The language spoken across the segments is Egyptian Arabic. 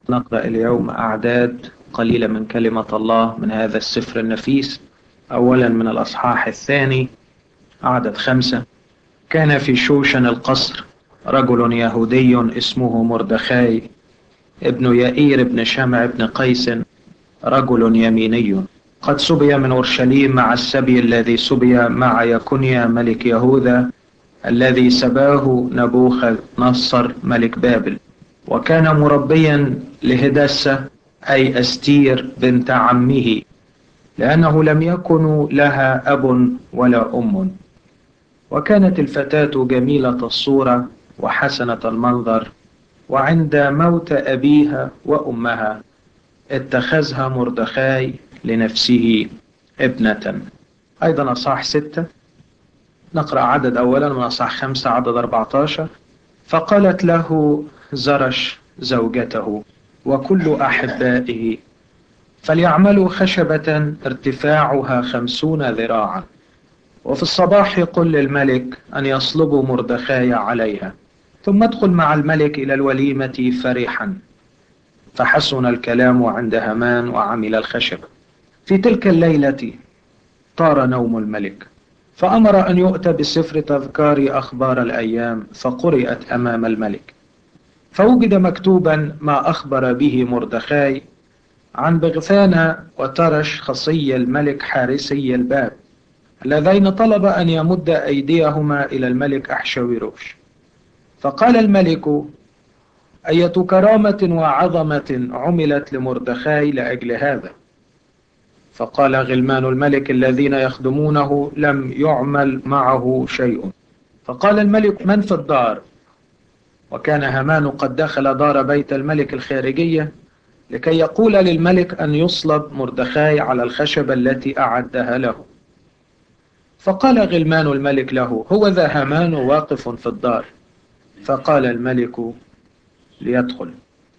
نقرأ اليوم أعداد قليلة من كلمة الله من هذا السفر النفيس أولا من الأصحاح الثاني عدد خمسة كان في شوشن القصر رجل يهودي اسمه مردخاي ابن يائير بن شمع بن قيس رجل يميني قد سبي من أورشليم مع السبي الذي سبي مع يكونيا ملك يهوذا الذي سباه نبوخذ نصر ملك بابل وكان مربيا لهدسة أي أستير بنت عمه لأنه لم يكن لها أب ولا أم وكانت الفتاة جميلة الصورة وحسنة المنظر وعند موت أبيها وأمها اتخذها مردخاي لنفسه ابنة أيضا أصح ستة نقرأ عدد أولا من أصح خمسة عدد 14 فقالت له زرش زوجته وكل أحبائه فليعملوا خشبة ارتفاعها خمسون ذراعا وفي الصباح قل للملك أن يصلبوا مردخاي عليها ثم ادخل مع الملك إلى الوليمة فرحا فحسن الكلام عند همان وعمل الخشب في تلك الليلة طار نوم الملك فأمر أن يؤتى بسفر تذكار أخبار الأيام فقرئت أمام الملك فوجد مكتوبا ما أخبر به مردخاي عن بغثان وترش خصي الملك حارسي الباب اللذين طلب أن يمد أيديهما إلى الملك أحشويروش فقال الملك أية كرامة وعظمة عملت لمردخاي لأجل هذا فقال غلمان الملك الذين يخدمونه لم يعمل معه شيء فقال الملك من في الدار وكان هامان قد دخل دار بيت الملك الخارجية لكي يقول للملك أن يصلب مردخاي على الخشبة التي أعدها له فقال غلمان الملك له هو ذا هامان واقف في الدار فقال الملك ليدخل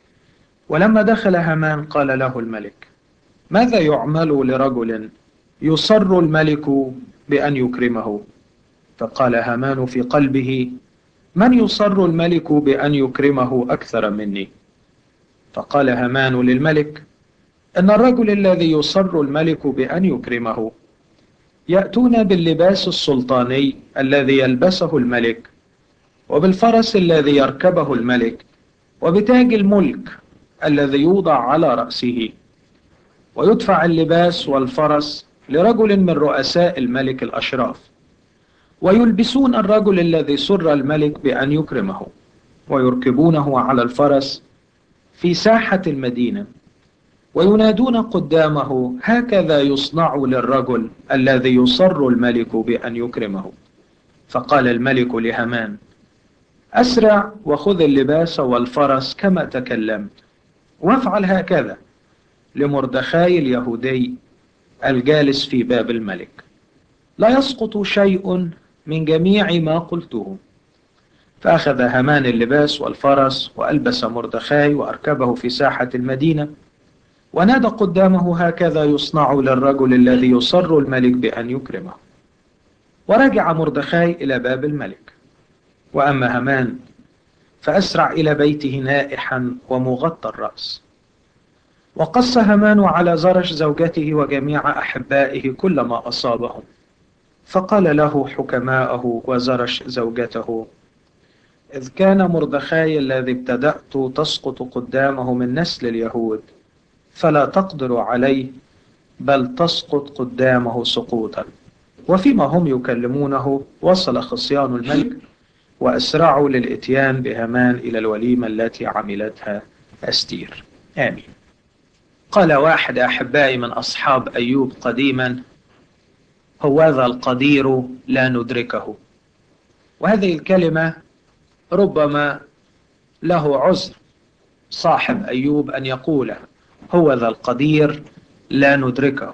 ولما دخل هامان قال له الملك ماذا يعمل لرجل يصر الملك بأن يكرمه فقال هامان في قلبه من يصر الملك بأن يكرمه أكثر مني فقال هامان للملك إن الرجل الذي يصر الملك بأن يكرمه يأتون باللباس السلطاني الذي يلبسه الملك وبالفرس الذي يركبه الملك وبتاج الملك الذي يوضع على رأسه ويدفع اللباس والفرس لرجل من رؤساء الملك الأشراف ويلبسون الرجل الذي سر الملك بأن يكرمه ويركبونه على الفرس في ساحة المدينة وينادون قدامه هكذا يصنع للرجل الذي يصر الملك بأن يكرمه فقال الملك لهمان أسرع وخذ اللباس والفرس كما تكلمت وافعل هكذا لمردخاي اليهودي الجالس في باب الملك لا يسقط شيء من جميع ما قلته فأخذ هامان اللباس والفرس وألبس مردخاي وأركبه في ساحة المدينة ونادى قدامه هكذا يصنع للرجل الذي يصر الملك بأن يكرمه ورجع مردخاي إلى باب الملك وأما هامان فأسرع إلى بيته نائحا ومغطى الرأس وقص هامان على زرش زوجته وجميع أحبائه كل ما أصابهم فقال له حكماءه وزرش زوجته إذ كان مردخاي الذي ابتدأت تسقط قدامه من نسل اليهود فلا تقدر عليه بل تسقط قدامه سقوطا وفيما هم يكلمونه وصل خصيان الملك وأسرعوا للإتيان بهمان إلى الوليمة التي عملتها أستير آمين قال واحد أحبائي من أصحاب أيوب قديما هوذا القدير لا ندركه وهذه الكلمة ربما له عذر صاحب أيوب أن يقول هو ذا القدير لا ندركه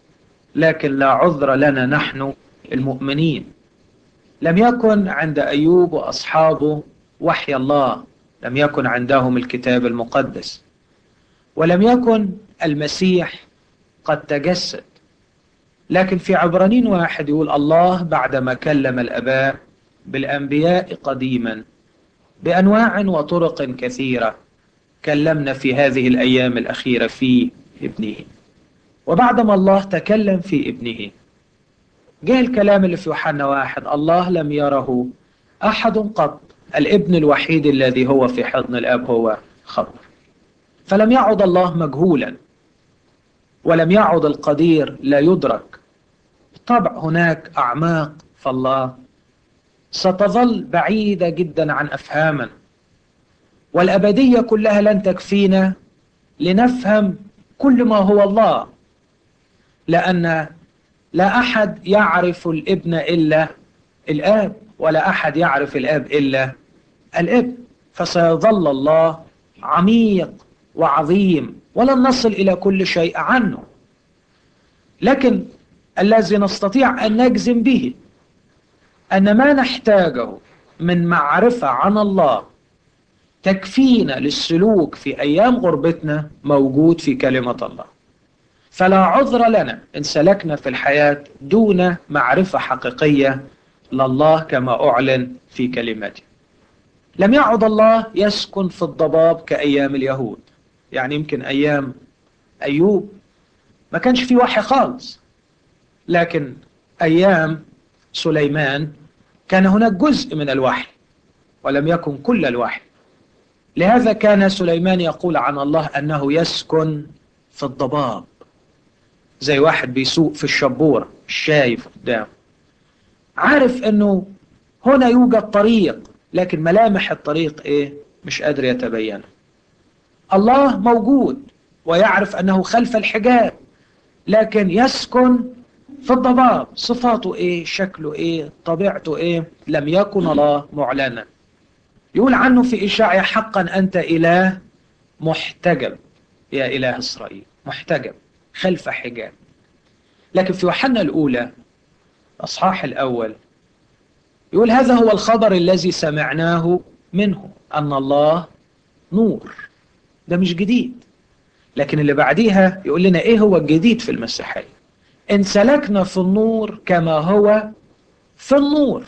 لكن لا عذر لنا نحن المؤمنين لم يكن عند أيوب وأصحابه وحي الله لم يكن عندهم الكتاب المقدس ولم يكن المسيح قد تجسد لكن في عبرانين واحد يقول الله بعدما كلم الأباء بالأنبياء قديما بأنواع وطرق كثيرة كلمنا في هذه الأيام الأخيرة في ابنه وبعدما الله تكلم في ابنه جاء الكلام اللي في يوحنا واحد الله لم يره أحد قط الابن الوحيد الذي هو في حضن الأب هو خبر فلم يعد الله مجهولا ولم يعد القدير لا يدرك بالطبع هناك أعماق فالله ستظل بعيدة جدا عن أفهامنا والأبدية كلها لن تكفينا لنفهم كل ما هو الله لأن لا أحد يعرف الابن إلا الآب ولا أحد يعرف الآب إلا الابن فسيظل الله عميق وعظيم ولن نصل إلى كل شيء عنه لكن الذي نستطيع أن نجزم به أن ما نحتاجه من معرفة عن الله تكفينا للسلوك في أيام غربتنا موجود في كلمة الله فلا عذر لنا إن سلكنا في الحياة دون معرفة حقيقية لله كما أعلن في كلمته لم يعد الله يسكن في الضباب كأيام اليهود يعني يمكن أيام أيوب ما كانش في وحي خالص لكن أيام سليمان كان هناك جزء من الوحي ولم يكن كل الوحي لهذا كان سليمان يقول عن الله أنه يسكن في الضباب زي واحد بيسوق في الشبورة مش شايف قدامه عارف أنه هنا يوجد طريق لكن ملامح الطريق إيه مش قادر يتبين الله موجود ويعرف أنه خلف الحجاب لكن يسكن في الضباب صفاته ايه شكله ايه طبيعته ايه لم يكن الله معلنا يقول عنه في إشاعية حقا أنت إله محتجب يا إله إسرائيل محتجب خلف حجاب لكن في يوحنا الأولى أصحاح الأول يقول هذا هو الخبر الذي سمعناه منه أن الله نور ده مش جديد لكن اللي بعديها يقول لنا إيه هو الجديد في المسيحية إن سلكنا في النور كما هو في النور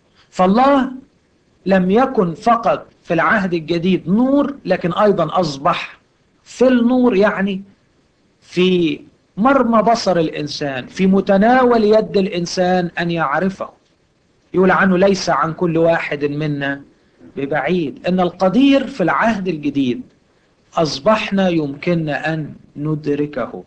فالله لم يكن فقط في العهد الجديد نور لكن أيضا أصبح في النور يعني في مرمى بصر الإنسان في متناول يد الإنسان أن يعرفه يقول عنه ليس عن كل واحد منا ببعيد إن القدير في العهد الجديد أصبحنا يمكننا أن ندركه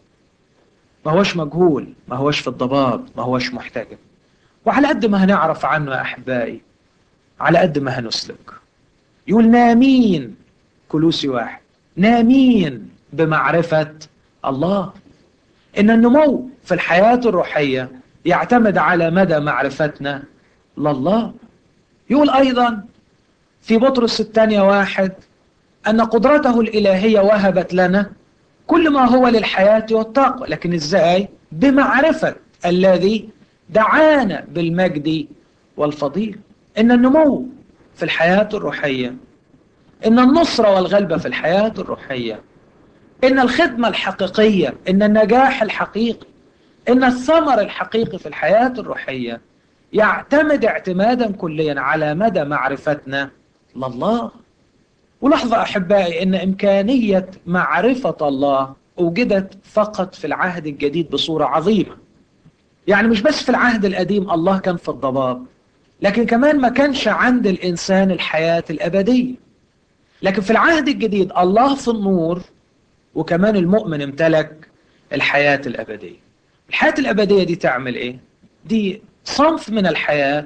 ما هوش مجهول ما هوش في الضباب ما هوش محتجب وعلى قد ما هنعرف عنه يا أحبائي على قد ما هنسلك يقول نامين كلوسي واحد نامين بمعرفة الله إن النمو في الحياة الروحية يعتمد على مدى معرفتنا لله يقول أيضا في بطرس الثانية واحد أن قدرته الإلهية وهبت لنا كل ما هو للحياة والطاقة لكن إزاي بمعرفة الذي دعانا بالمجد والفضيل إن النمو في الحياة الروحية إن النصرة والغلبة في الحياة الروحية إن الخدمة الحقيقية إن النجاح الحقيقي إن الثمر الحقيقي في الحياة الروحية يعتمد اعتمادا كليا على مدى معرفتنا لله ولحظة أحبائي إن إمكانية معرفة الله وجدت فقط في العهد الجديد بصورة عظيمة يعني مش بس في العهد القديم الله كان في الضباب لكن كمان ما كانش عند الإنسان الحياة الأبدية لكن في العهد الجديد الله في النور وكمان المؤمن امتلك الحياة الأبدية الحياة الأبدية دي تعمل إيه؟ دي صنف من الحياة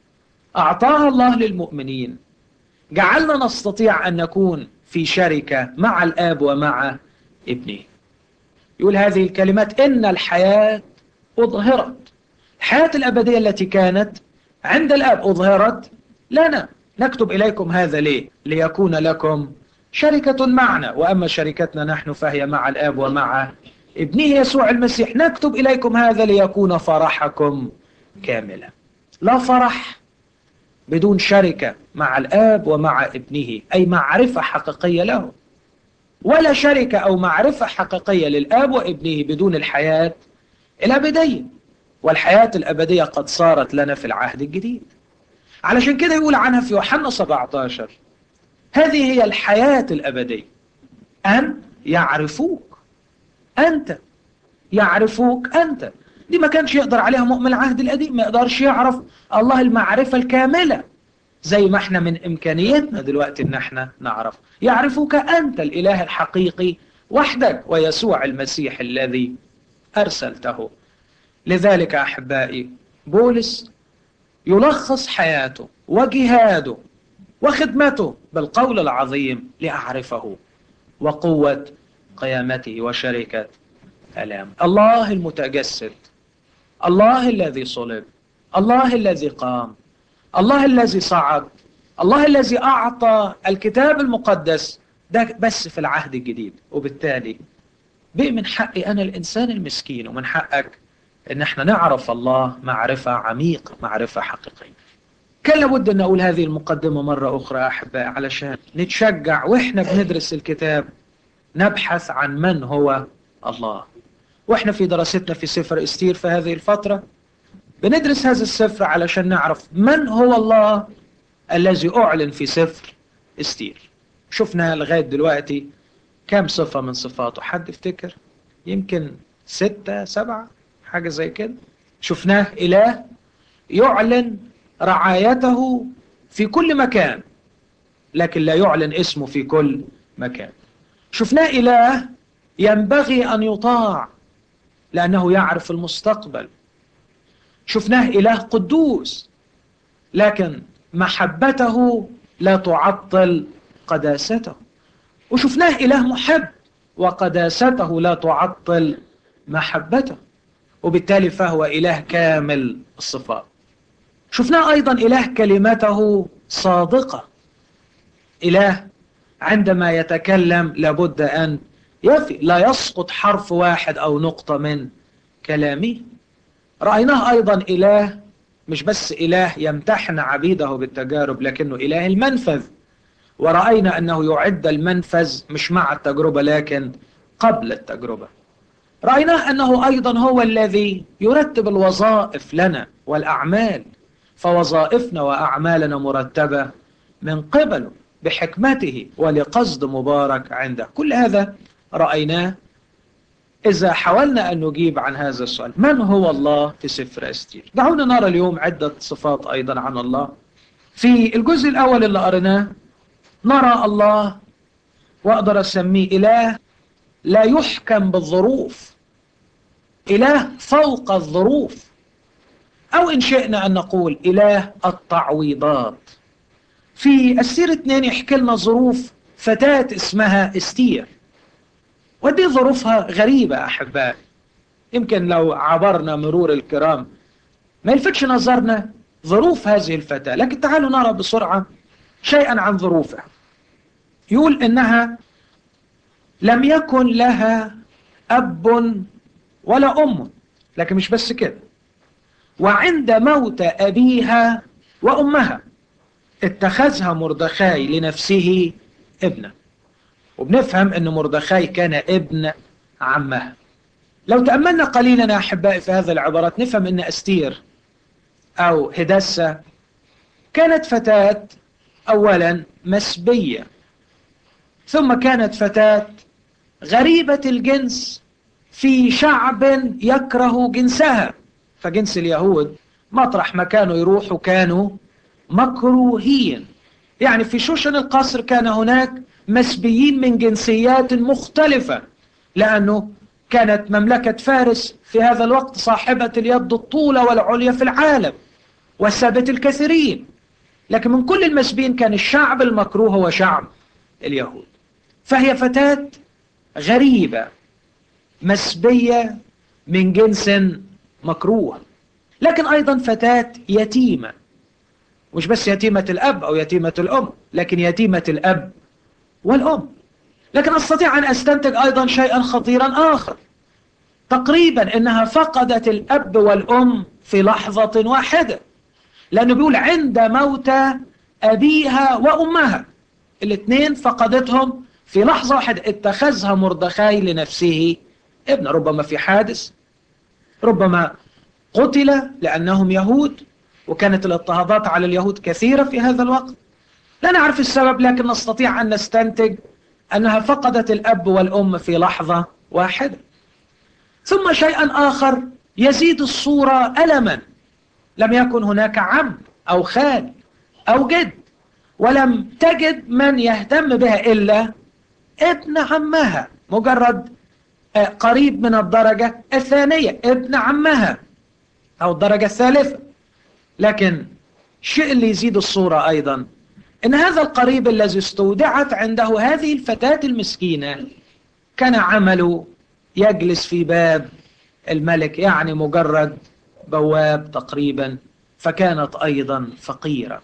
أعطاها الله للمؤمنين جعلنا نستطيع أن نكون في شركة مع الآب ومع ابنه يقول هذه الكلمات إن الحياة أظهرت الحياة الأبدية التي كانت عند الآب أظهرت لنا نكتب إليكم هذا ليه ليكون لكم شركة معنا وأما شركتنا نحن فهي مع الآب ومع ابنه يسوع المسيح نكتب إليكم هذا ليكون فرحكم كاملا لا فرح بدون شركة مع الآب ومع ابنه أي معرفة حقيقية له ولا شركة أو معرفة حقيقية للآب وابنه بدون الحياة الأبدية والحياة الأبدية قد صارت لنا في العهد الجديد علشان كده يقول عنها في يوحنا 17 هذه هي الحياة الأبدية أن يعرفوك أنت يعرفوك أنت دي ما كانش يقدر عليها مؤمن العهد القديم ما يقدرش يعرف الله المعرفة الكاملة زي ما احنا من إمكانيتنا دلوقتي ان احنا نعرف يعرفك أنت الإله الحقيقي وحدك ويسوع المسيح الذي أرسلته لذلك أحبائي بولس يلخص حياته وجهاده وخدمته بالقول العظيم لأعرفه وقوة قيامته وشركة ألام الله المتجسد الله الذي صلب الله الذي قام الله الذي صعد الله الذي أعطى الكتاب المقدس ده بس في العهد الجديد وبالتالي بقي من حقي أنا الإنسان المسكين ومن حقك إن احنا نعرف الله معرفة عميقة معرفة حقيقية كان لابد أن أقول هذه المقدمة مرة أخرى أحبائي علشان نتشجع وإحنا بندرس الكتاب نبحث عن من هو الله وإحنا في دراستنا في سفر استير في هذه الفترة بندرس هذا السفر علشان نعرف من هو الله الذي أعلن في سفر استير شفنا لغاية دلوقتي كم صفة من صفاته حد يفتكر يمكن ستة سبعة حاجة زي كده شفناه إله يعلن رعايته في كل مكان لكن لا يعلن اسمه في كل مكان شفناه إله ينبغي أن يطاع لأنه يعرف المستقبل شفناه إله قدوس لكن محبته لا تعطل قداسته وشفناه إله محب وقداسته لا تعطل محبته وبالتالي فهو إله كامل الصفات شفناه أيضا إله كلمته صادقة إله عندما يتكلم لابد أن يفي لا يسقط حرف واحد أو نقطة من كلامه رأيناه أيضا إله مش بس إله يمتحن عبيده بالتجارب لكنه إله المنفذ ورأينا أنه يعد المنفذ مش مع التجربة لكن قبل التجربة رأيناه أنه أيضا هو الذي يرتب الوظائف لنا والأعمال فوظائفنا وأعمالنا مرتبة من قبله بحكمته ولقصد مبارك عنده كل هذا رأيناه إذا حاولنا أن نجيب عن هذا السؤال من هو الله في سفر أستير دعونا نرى اليوم عدة صفات أيضا عن الله في الجزء الأول اللي قرناه نرى الله وأقدر أسميه إله لا يحكم بالظروف إله فوق الظروف أو إن شئنا أن نقول إله التعويضات في السير اثنين يحكي لنا ظروف فتاة اسمها استير ودي ظروفها غريبة أحباء يمكن لو عبرنا مرور الكرام ما يلفتش نظرنا ظروف هذه الفتاة لكن تعالوا نرى بسرعة شيئا عن ظروفها يقول إنها لم يكن لها أب ولا أم لكن مش بس كده وعند موت أبيها وأمها اتخذها مردخاي لنفسه ابنا وبنفهم أن مردخاي كان ابن عمها لو تأملنا قليلا يا أحبائي في هذه العبارات نفهم أن أستير أو هدسة كانت فتاة أولا مسبية ثم كانت فتاة غريبة الجنس في شعب يكره جنسها فجنس اليهود مطرح ما كانوا يروحوا كانوا مكروهين يعني في شوشن القصر كان هناك مسبيين من جنسيات مختلفة لأنه كانت مملكة فارس في هذا الوقت صاحبة اليد الطولة والعليا في العالم وسابت الكثيرين لكن من كل المسبيين كان الشعب المكروه هو شعب اليهود فهي فتاة غريبة مسبية من جنس مكروه لكن أيضا فتاة يتيمة مش بس يتيمة الأب أو يتيمة الأم لكن يتيمة الأب والأم لكن أستطيع أن أستنتج أيضا شيئا خطيرا آخر تقريبا إنها فقدت الأب والأم في لحظة واحدة لأنه بيقول عند موت أبيها وأمها الاثنين فقدتهم في لحظة واحدة اتخذها مردخاي لنفسه ابن ربما في حادث ربما قتل لأنهم يهود وكانت الاضطهادات على اليهود كثيرة في هذا الوقت لا نعرف السبب لكن نستطيع أن نستنتج أنها فقدت الأب والأم في لحظة واحدة ثم شيئا آخر يزيد الصورة ألما لم يكن هناك عم أو خال أو جد ولم تجد من يهتم بها إلا ابن عمها مجرد قريب من الدرجة الثانية ابن عمها أو الدرجة الثالثة لكن الشيء اللي يزيد الصورة أيضا إن هذا القريب الذي استودعت عنده هذه الفتاة المسكينة كان عمله يجلس في باب الملك يعني مجرد بواب تقريبا فكانت أيضا فقيرة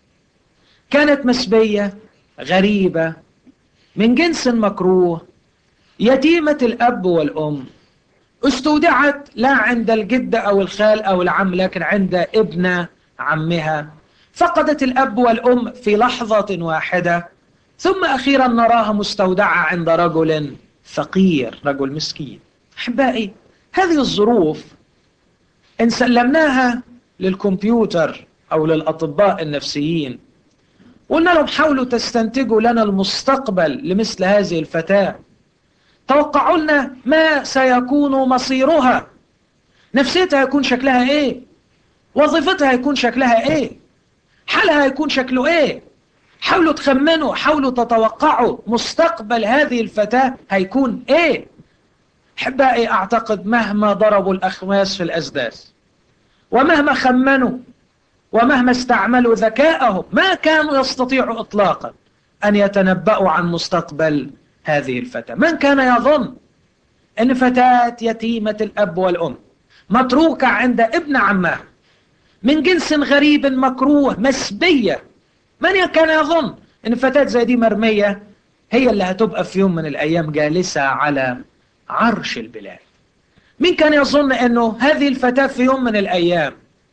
كانت مسبية غريبة من جنس مكروه يتيمة الأب والأم استودعت لا عند الجد أو الخال أو العم لكن عند ابن عمها فقدت الأب والأم في لحظة واحدة ثم أخيرا نراها مستودعة عند رجل فقير رجل مسكين أحبائي هذه الظروف إن سلمناها للكمبيوتر أو للأطباء النفسيين قلنا لهم حاولوا تستنتجوا لنا المستقبل لمثل هذه الفتاة توقعوا لنا ما سيكون مصيرها نفسيتها يكون شكلها ايه وظيفتها يكون شكلها ايه حالها يكون شكله ايه حاولوا تخمنوا حاولوا تتوقعوا مستقبل هذه الفتاة هيكون ايه احبائي اعتقد مهما ضربوا الاخماس في الاسداس ومهما خمنوا ومهما استعملوا ذكاءهم ما كانوا يستطيعوا اطلاقا ان يتنبأوا عن مستقبل هذه الفتاة من كان يظن ان فتاة يتيمة الاب والام متروكة عند ابن عمها من جنس غريب مكروه مسبية من كان يظن ان فتاة زي دي مرمية هي اللي هتبقى في يوم من الايام جالسة على عرش البلاد مين كان يظن انه هذه الفتاة في يوم من الايام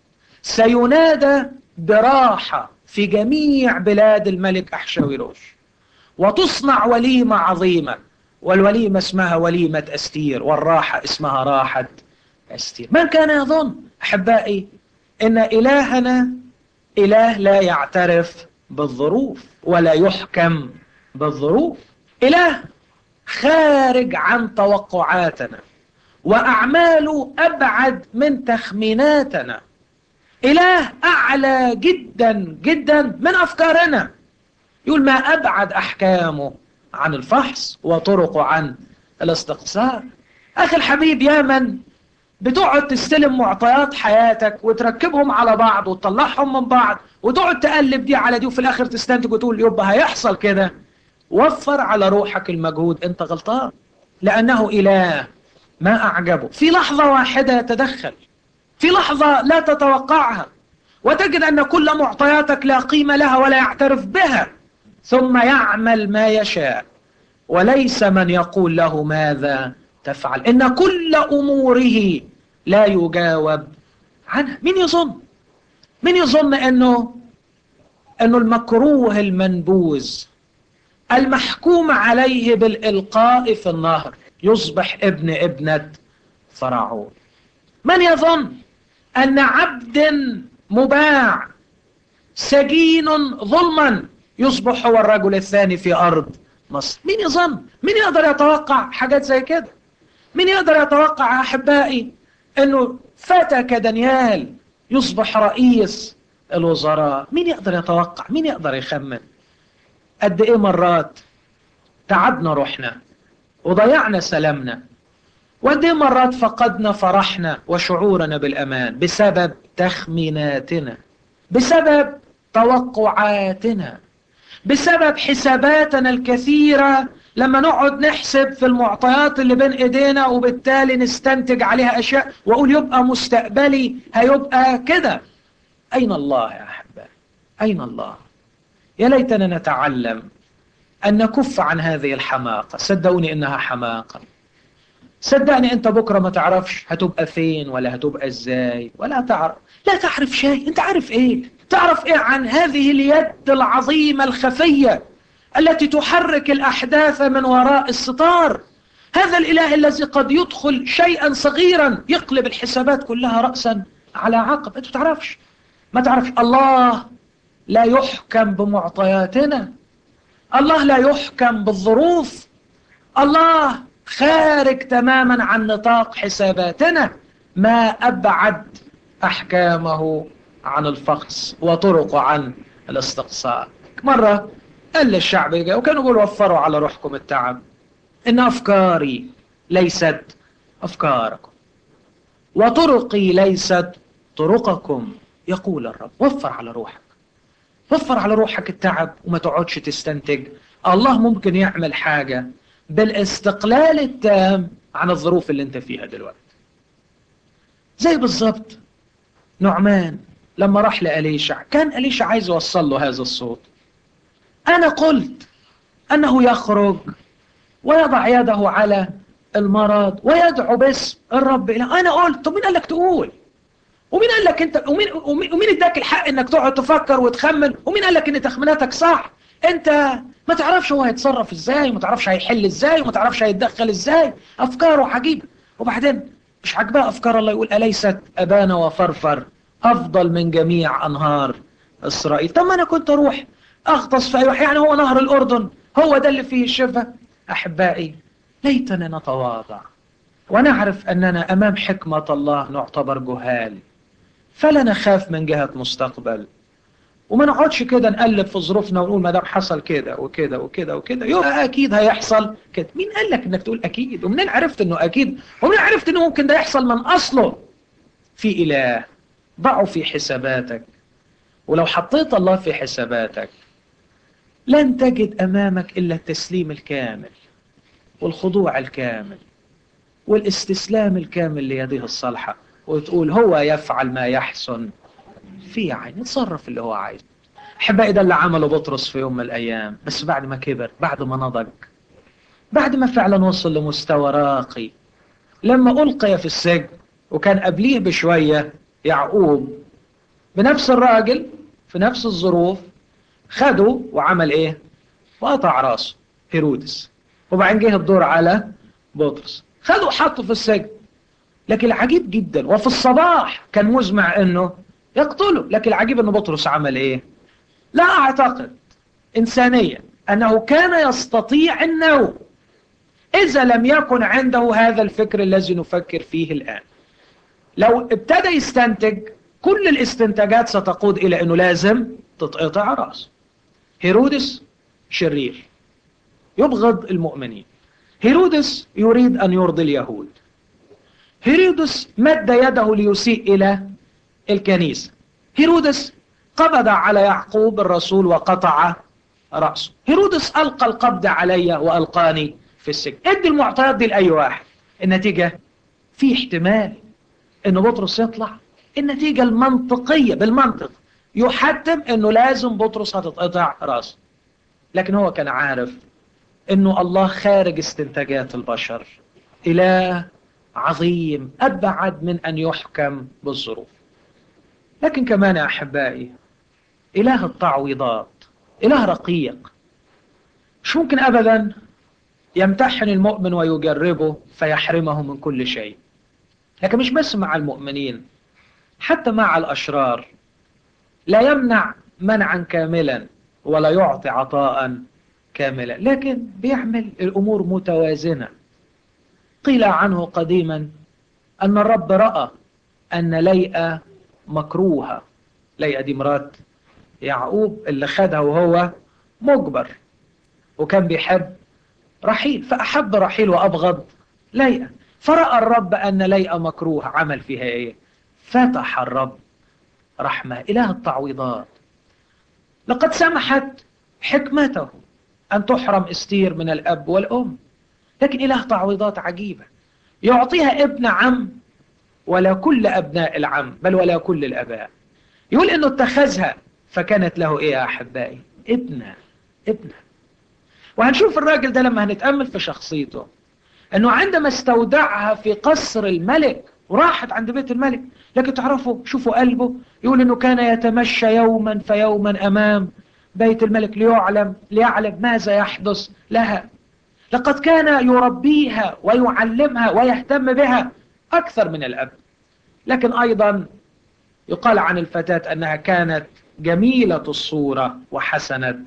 سينادى براحة في جميع بلاد الملك أحشويروش وتصنع وليمة عظيمة والوليمة اسمها وليمة أستير والراحة اسمها راحة أستير من كان يظن أحبائي إن إلهنا إله لا يعترف بالظروف ولا يحكم بالظروف إله خارج عن توقعاتنا وأعماله أبعد من تخميناتنا إله أعلى جدا جدا من أفكارنا يقول ما أبعد أحكامه عن الفحص وطرقه عن الاستقصاء أخي الحبيب يا من بتقعد تستلم معطيات حياتك وتركبهم على بعض وتطلعهم من بعض وتقعد تقلب دي على دي وفي الآخر تستنتج وتقول يبقى هيحصل كده وفر على روحك المجهود انت غلطان لأنه إله ما أعجبه في لحظة واحدة يتدخل في لحظة لا تتوقعها وتجد أن كل معطياتك لا قيمة لها ولا يعترف بها ثم يعمل ما يشاء وليس من يقول له ماذا تفعل إن كل أموره لا يجاوب عنها مين يظن مين يظن أنه أنه المكروه المنبوذ المحكوم عليه بالإلقاء في النهر يصبح ابن ابنة فرعون من يظن أن عبد مباع سجين ظلما يصبح هو الرجل الثاني في أرض مصر مين يظن مين يقدر يتوقع حاجات زي كده مين يقدر يتوقع أحبائي أنه فتى كدانيال يصبح رئيس الوزراء مين يقدر يتوقع مين يقدر يخمن قد ايه مرات تعبنا روحنا وضيعنا سلامنا وقد ايه مرات فقدنا فرحنا وشعورنا بالامان بسبب تخميناتنا بسبب توقعاتنا بسبب حساباتنا الكثيرة لما نقعد نحسب في المعطيات اللي بين ايدينا وبالتالي نستنتج عليها اشياء واقول يبقى مستقبلي هيبقى كده اين الله يا احبائي اين الله يا ليتنا نتعلم ان نكف عن هذه الحماقة صدقوني انها حماقة صدقني انت بكرة ما تعرفش هتبقى فين ولا هتبقى ازاي ولا تعرف لا تعرف شيء انت عارف ايه تعرف ايه عن هذه اليد العظيمة الخفية التي تحرك الاحداث من وراء الستار هذا الاله الذي قد يدخل شيئا صغيرا يقلب الحسابات كلها رأسا على عقب انت تعرفش ما تعرفش الله لا يحكم بمعطياتنا الله لا يحكم بالظروف الله خارج تماما عن نطاق حساباتنا ما أبعد أحكامه عن الفقس وطرقه عن الاستقصاء مرة قال للشعب وكانوا يقولوا وفروا على روحكم التعب إن أفكاري ليست أفكاركم وطرقي ليست طرقكم يقول الرب وفر على روحك وفر على روحك التعب وما تقعدش تستنتج الله ممكن يعمل حاجة بالاستقلال التام عن الظروف اللي انت فيها دلوقتي زي بالظبط نعمان لما راح لأليشع كان أليشع عايز يوصل له هذا الصوت أنا قلت أنه يخرج ويضع يده على المرض ويدعو باسم الرب إله أنا قلت طب مين قال لك تقول ومين قال لك انت ومين ومين اداك الحق انك تقعد تفكر وتخمن ومين قال لك ان تخميناتك صح انت ما تعرفش هو هيتصرف ازاي وما تعرفش هيحل ازاي وما تعرفش هيتدخل ازاي افكاره عجيبه وبعدين مش عاجباه افكار الله يقول اليست ابانا وفرفر افضل من جميع انهار اسرائيل طب ما انا كنت اروح اغطس في اي يعني هو نهر الاردن هو ده اللي فيه الشفاء احبائي ليتنا نتواضع ونعرف اننا امام حكمه الله نعتبر جهال فلا نخاف من جهة مستقبل وما نقعدش كده نقلب في ظروفنا ونقول ما دام حصل كده وكده وكده وكده يبقى اكيد هيحصل كده مين قال لك انك تقول اكيد ومنين عرفت انه اكيد ومنين عرفت انه ممكن ده يحصل من اصله في اله ضعه في حساباتك ولو حطيت الله في حساباتك لن تجد امامك الا التسليم الكامل والخضوع الكامل والاستسلام الكامل ليده الصالحه وتقول هو يفعل ما يحسن في عين يتصرف اللي هو عايزه احبائي ده اللي عمله بطرس في يوم من الايام بس بعد ما كبر بعد ما نضج بعد ما فعلا وصل لمستوى راقي لما القي في السجن وكان قبليه بشويه يعقوب بنفس الراجل في نفس الظروف خده وعمل ايه وقطع راسه هيرودس وبعدين جه الدور على بطرس خده وحطه في السجن لكن العجيب جدا وفي الصباح كان مزمع انه يقتله لكن العجيب ان بطرس عمل ايه لا اعتقد انسانيا انه كان يستطيع النوم اذا لم يكن عنده هذا الفكر الذي نفكر فيه الان لو ابتدى يستنتج كل الاستنتاجات ستقود الى انه لازم تتقطع راسه هيرودس شرير يبغض المؤمنين هيرودس يريد ان يرضي اليهود هيرودس مد يده ليسيء إلى الكنيسة هيرودس قبض على يعقوب الرسول وقطع رأسه هيرودس ألقى القبض علي وألقاني في السجن ادي المعطيات دي لأي واحد النتيجة في احتمال ان بطرس يطلع النتيجة المنطقية بالمنطق يحتم انه لازم بطرس هتتقطع راسه لكن هو كان عارف انه الله خارج استنتاجات البشر اله عظيم أبعد من أن يحكم بالظروف لكن كمان يا أحبائي إله التعويضات إله رقيق مش ممكن أبدا يمتحن المؤمن ويجربه فيحرمه من كل شيء لكن مش بس مع المؤمنين حتى مع الأشرار لا يمنع منعا كاملا ولا يعطي عطاء كاملا لكن بيعمل الأمور متوازنة قيل عنه قديما أن الرب رأى أن ليئة مكروهة ليئة دي مرات يعقوب اللي خدها وهو مجبر وكان بيحب رحيل فأحب رحيل وأبغض ليئة فرأى الرب أن ليئة مكروه عمل فيها إيه فتح الرب رحمة إله التعويضات لقد سمحت حكمته أن تحرم استير من الأب والأم لكن إله تعويضات عجيبة يعطيها ابن عم ولا كل أبناء العم بل ولا كل الأباء يقول إنه اتخذها فكانت له إيه يا أحبائي ابنة ابنة وهنشوف الراجل ده لما هنتأمل في شخصيته أنه عندما استودعها في قصر الملك وراحت عند بيت الملك لكن تعرفوا شوفوا قلبه يقول أنه كان يتمشى يوما فيوما أمام بيت الملك ليعلم ليعلم ماذا يحدث لها لقد كان يربيها ويعلمها ويهتم بها أكثر من الأب لكن أيضا يقال عن الفتاة أنها كانت جميلة الصورة وحسنة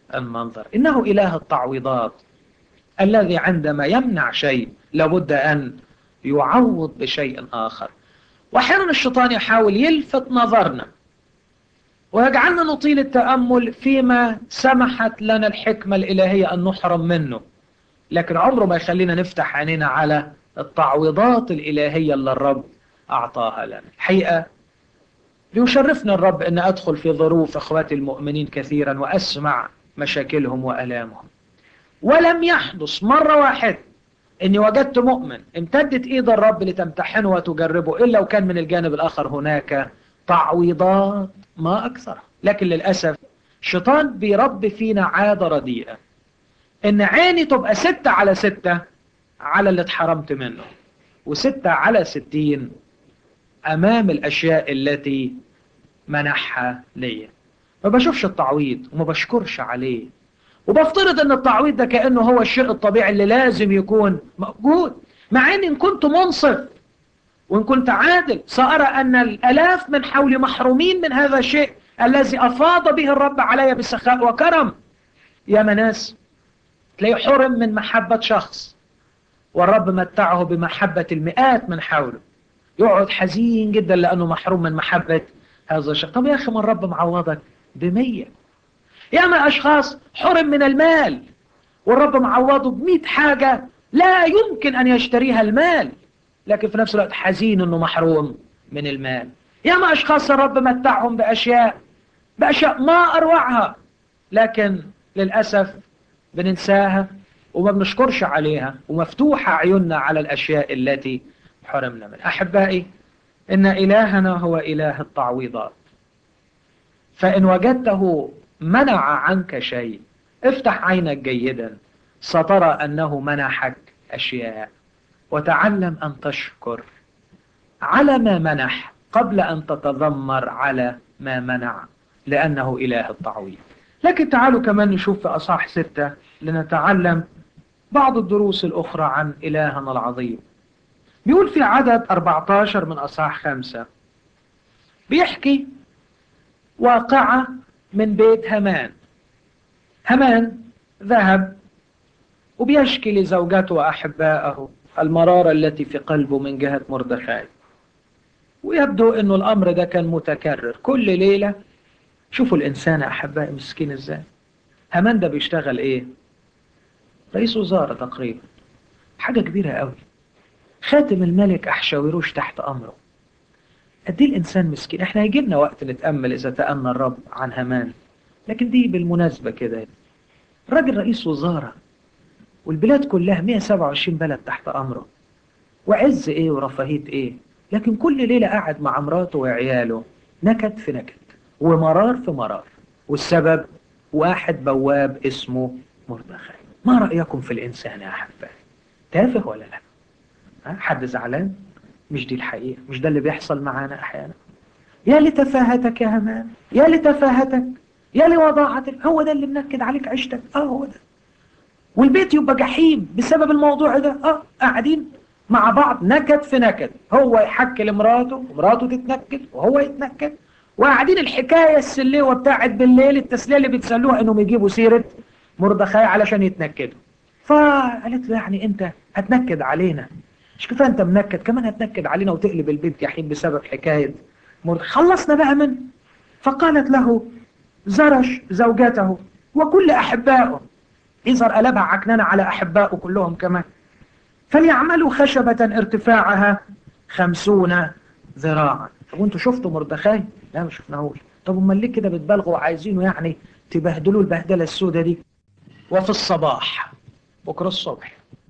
المنظر إنه إله التعويضات الذي عندما يمنع شيء لابد أن يعوض بشيء آخر وأحيانا الشيطان يحاول يلفت نظرنا ويجعلنا نطيل التأمل فيما سمحت لنا الحكمة الإلهية أن نحرم منه لكن عمره ما يخلينا نفتح عينينا على التعويضات الإلهية اللي الرب أعطاها لنا الحقيقة بيشرفنا الرب أن أدخل في ظروف أخواتي المؤمنين كثيرا وأسمع مشاكلهم وألامهم ولم يحدث مرة واحدة اني وجدت مؤمن امتدت ايد الرب لتمتحنه وتجربه الا وكان من الجانب الاخر هناك تعويضات ما اكثرها لكن للاسف الشيطان بيربي فينا عادة رديئة ان عيني تبقى ستة على ستة على اللي اتحرمت منه وستة على ستين امام الاشياء التي منحها ليا ما بشوفش التعويض وما بشكرش عليه وبفترض ان التعويض ده كأنه هو الشيء الطبيعي اللي لازم يكون موجود مع ان ان كنت منصف وان كنت عادل سأرى ان الالاف من حولي محرومين من هذا الشيء الذي افاض به الرب علي بسخاء وكرم يا مناس تلاقيه حرم من محبة شخص والرب متعه بمحبة المئات من حوله يقعد حزين جدا لأنه محروم من محبة هذا الشخص طب يا أخي ما الرب معوضك بمية ياما أشخاص حرم من المال والرب معوضه بمئة حاجة لا يمكن أن يشتريها المال لكن في نفس الوقت حزين أنه محروم من المال ياما أشخاص الرب متعهم بأشياء بأشياء ما أروعها لكن للأسف بننساها وما بنشكرش عليها ومفتوحة عيوننا على الأشياء التي حرمنا منها أحبائي إن إلهنا هو إله التعويضات فإن وجدته منع عنك شيء افتح عينك جيدا سترى أنه منحك أشياء وتعلم أن تشكر على ما منح قبل أن تتذمر على ما منع لأنه إله التعويض لكن تعالوا كمان نشوف في أصح ستة لنتعلم بعض الدروس الأخرى عن إلهنا العظيم بيقول في عدد 14 من أصح خمسة بيحكي واقعة من بيت همان همان ذهب وبيشكي لزوجته وأحبائه المرارة التي في قلبه من جهة مردخاي ويبدو أنه الأمر ده كان متكرر كل ليلة شوفوا الإنسان يا أحبائي مسكين إزاي همان ده بيشتغل إيه رئيس وزارة تقريبا حاجة كبيرة قوي خاتم الملك أحشاويروش تحت أمره قد ايه الإنسان مسكين إحنا هيجيبنا وقت نتأمل إذا تأمل الرب عن همان لكن دي بالمناسبة كده راجل رئيس وزارة والبلاد كلها 127 بلد تحت أمره وعز إيه ورفاهية إيه لكن كل ليلة قاعد مع مراته وعياله نكد في نكد ومرار في مرار والسبب واحد بواب اسمه مردخاي ما رأيكم في الإنسان يا أحبائي تافه ولا لا ها؟ حد زعلان مش دي الحقيقة مش ده اللي بيحصل معانا أحيانا يا لتفاهتك يا همان يا لتفاهتك يا لوضاعتك هو ده اللي منكد عليك عيشتك اه هو ده والبيت يبقى جحيم بسبب الموضوع ده اه قاعدين مع بعض نكد في نكد هو يحكي لمراته ومراته تتنكد وهو يتنكد وقاعدين الحكاية السليوة بتاعت بالليل التسلية اللي بتسلوها انهم يجيبوا سيرة مردخاي علشان يتنكدوا فقالت له يعني انت هتنكد علينا مش كفايه انت منكد كمان هتنكد علينا وتقلب البيت جحيم بسبب حكاية مردخاي خلصنا بقى من فقالت له زرش زوجته وكل أحبائه يظهر قلبها عكنانة على أحبائه كلهم كمان فليعملوا خشبة ارتفاعها خمسون ذراعا طب وانتوا شفتوا مردخاي؟ لا ما شفناهوش طب امال ليه كده بتبالغوا وعايزينه يعني تبهدلوا البهدلة السوداء دي وفي الصباح بكرة الصبح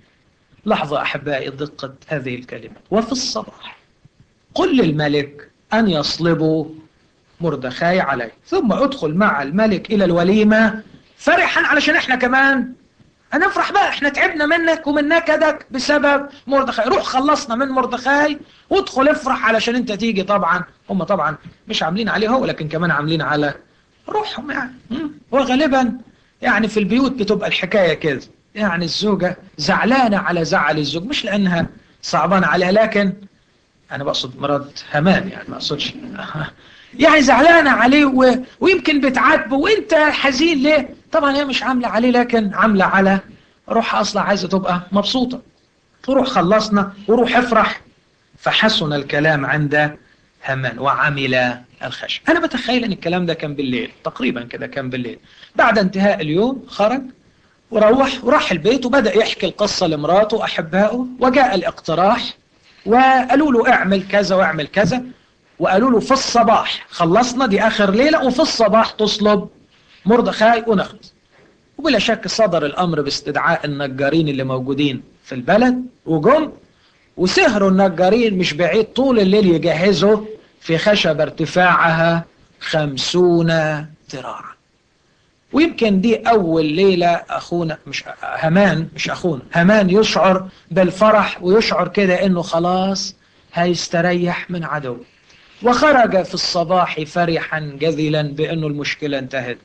لحظة أحبائي دقة هذه الكلمة وفي الصباح قل للملك أن يصلبوا مردخاي عليه ثم ادخل مع الملك إلى الوليمة فرحا علشان احنا كمان هنفرح بقى احنا تعبنا منك ومن نكدك بسبب مردخاي روح خلصنا من مردخاي وادخل افرح علشان انت تيجي طبعا هم طبعا مش عاملين عليه هو لكن كمان عاملين على روحهم يعني وغالبا يعني في البيوت بتبقى الحكاية كده يعني الزوجة زعلانة على زعل الزوج مش لأنها صعبانة عليها لكن أنا بقصد مرات همان يعني ما أقصدش يعني زعلانة عليه و... ويمكن بتعاتبه وانت حزين ليه طبعا هي مش عاملة عليه لكن عاملة على روح أصلا عايزة تبقى مبسوطة تروح خلصنا وروح افرح فحسن الكلام عند همان وعمل الخشب أنا بتخيل أن الكلام ده كان بالليل تقريبا كده كان بالليل بعد انتهاء اليوم خرج وروح وراح البيت وبدأ يحكي القصة لمراته وأحبائه وجاء الاقتراح وقالوا له اعمل كذا واعمل كذا وقالوا له في الصباح خلصنا دي آخر ليلة وفي الصباح تصلب مردخاي ونخلص وبلا شك صدر الأمر باستدعاء النجارين اللي موجودين في البلد وجم وسهروا النجارين مش بعيد طول الليل يجهزوا في خشب ارتفاعها خمسون ذراعا ويمكن دي أول ليلة أخونا مش همان مش أخونا همان يشعر بالفرح ويشعر كده إنه خلاص هيستريح من عدو وخرج في الصباح فرحا جذلا بأنه المشكلة انتهت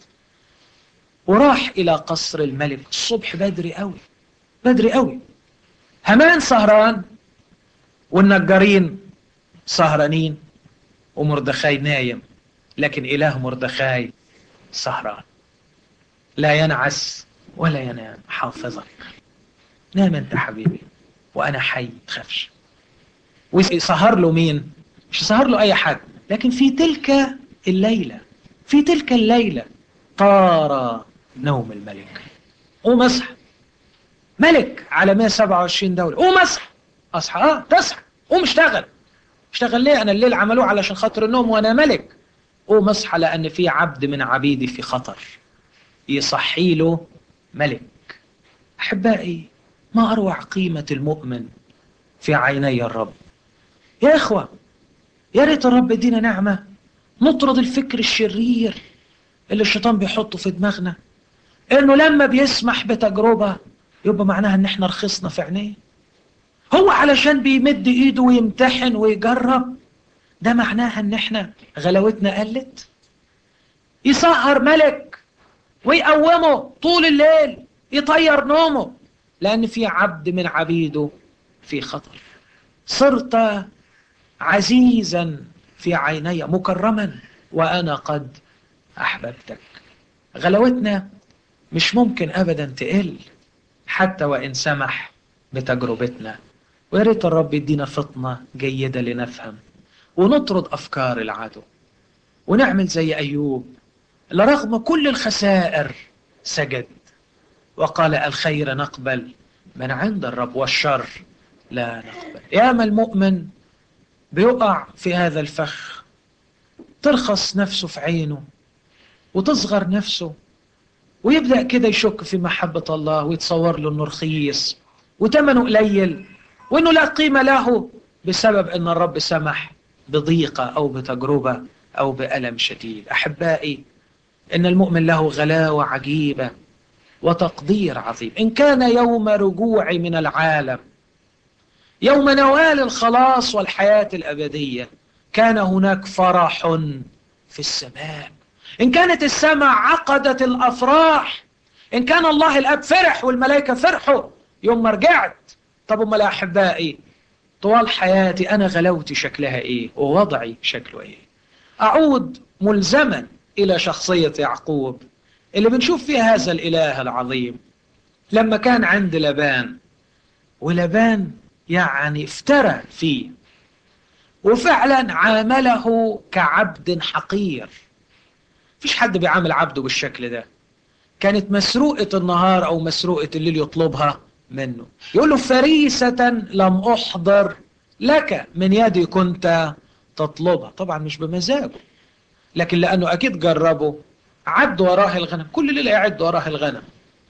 وراح إلى قصر الملك الصبح بدري قوي بدري قوي همان سهران والنجارين سهرانين ومردخاي نايم لكن إله مردخاي سهران لا ينعس ولا ينام حافظك نام انت حبيبي وانا حي تخافش وسهر له مين مش سهر له اي حد لكن في تلك الليلة في تلك الليلة طار نوم الملك قوم اصحى ملك على 127 دولة قوم اصحى اصحى اه تصحى قوم اشتغل اشتغل ليه انا الليل عملوه علشان خاطر النوم وانا ملك قوم اصحى لان في عبد من عبيدي في خطر يصحي له ملك احبائي ما اروع قيمة المؤمن في عيني الرب يا اخوة يا ريت الرب يدينا نعمة نطرد الفكر الشرير اللي الشيطان بيحطه في دماغنا انه لما بيسمح بتجربة يبقى معناها ان احنا رخصنا في عينيه هو علشان بيمد ايده ويمتحن ويجرب ده معناها ان احنا غلاوتنا قلت يسهر ملك ويقومه طول الليل يطير نومه لان في عبد من عبيده في خطر صرت عزيزا في عيني مكرما وانا قد احببتك غلاوتنا مش ممكن ابدا تقل حتى وان سمح بتجربتنا ويا ريت الرب يدينا فطنه جيده لنفهم ونطرد افكار العدو ونعمل زي ايوب اللي رغم كل الخسائر سجد وقال الخير نقبل من عند الرب والشر لا نقبل ياما المؤمن بيقع في هذا الفخ ترخص نفسه في عينه وتصغر نفسه ويبدأ كده يشك في محبة الله ويتصور له انه رخيص وثمنه قليل وانه لا قيمة له بسبب ان الرب سمح بضيقة او بتجربة او بألم شديد احبائي ان المؤمن له غلاوة عجيبة وتقدير عظيم ان كان يوم رجوعي من العالم يوم نوال الخلاص والحياة الأبدية كان هناك فرح في السماء إن كانت السماء عقدت الأفراح إن كان الله الأب فرح والملائكة فرحوا يوم ما رجعت طب أمال أحبائي طوال حياتي أنا غلاوتي شكلها إيه ووضعي شكله إيه أعود ملزما إلى شخصية يعقوب اللي بنشوف فيها هذا الإله العظيم لما كان عند لبان ولبان يعني افترى فيه وفعلا عامله كعبد حقير فيش حد بيعامل عبده بالشكل ده كانت مسروقة النهار أو مسروقة الليل يطلبها منه يقول له فريسة لم أحضر لك من يدي كنت تطلبها طبعا مش بمزاجه لكن لأنه أكيد جربه عد وراه الغنم كل ليلة يعد وراه الغنم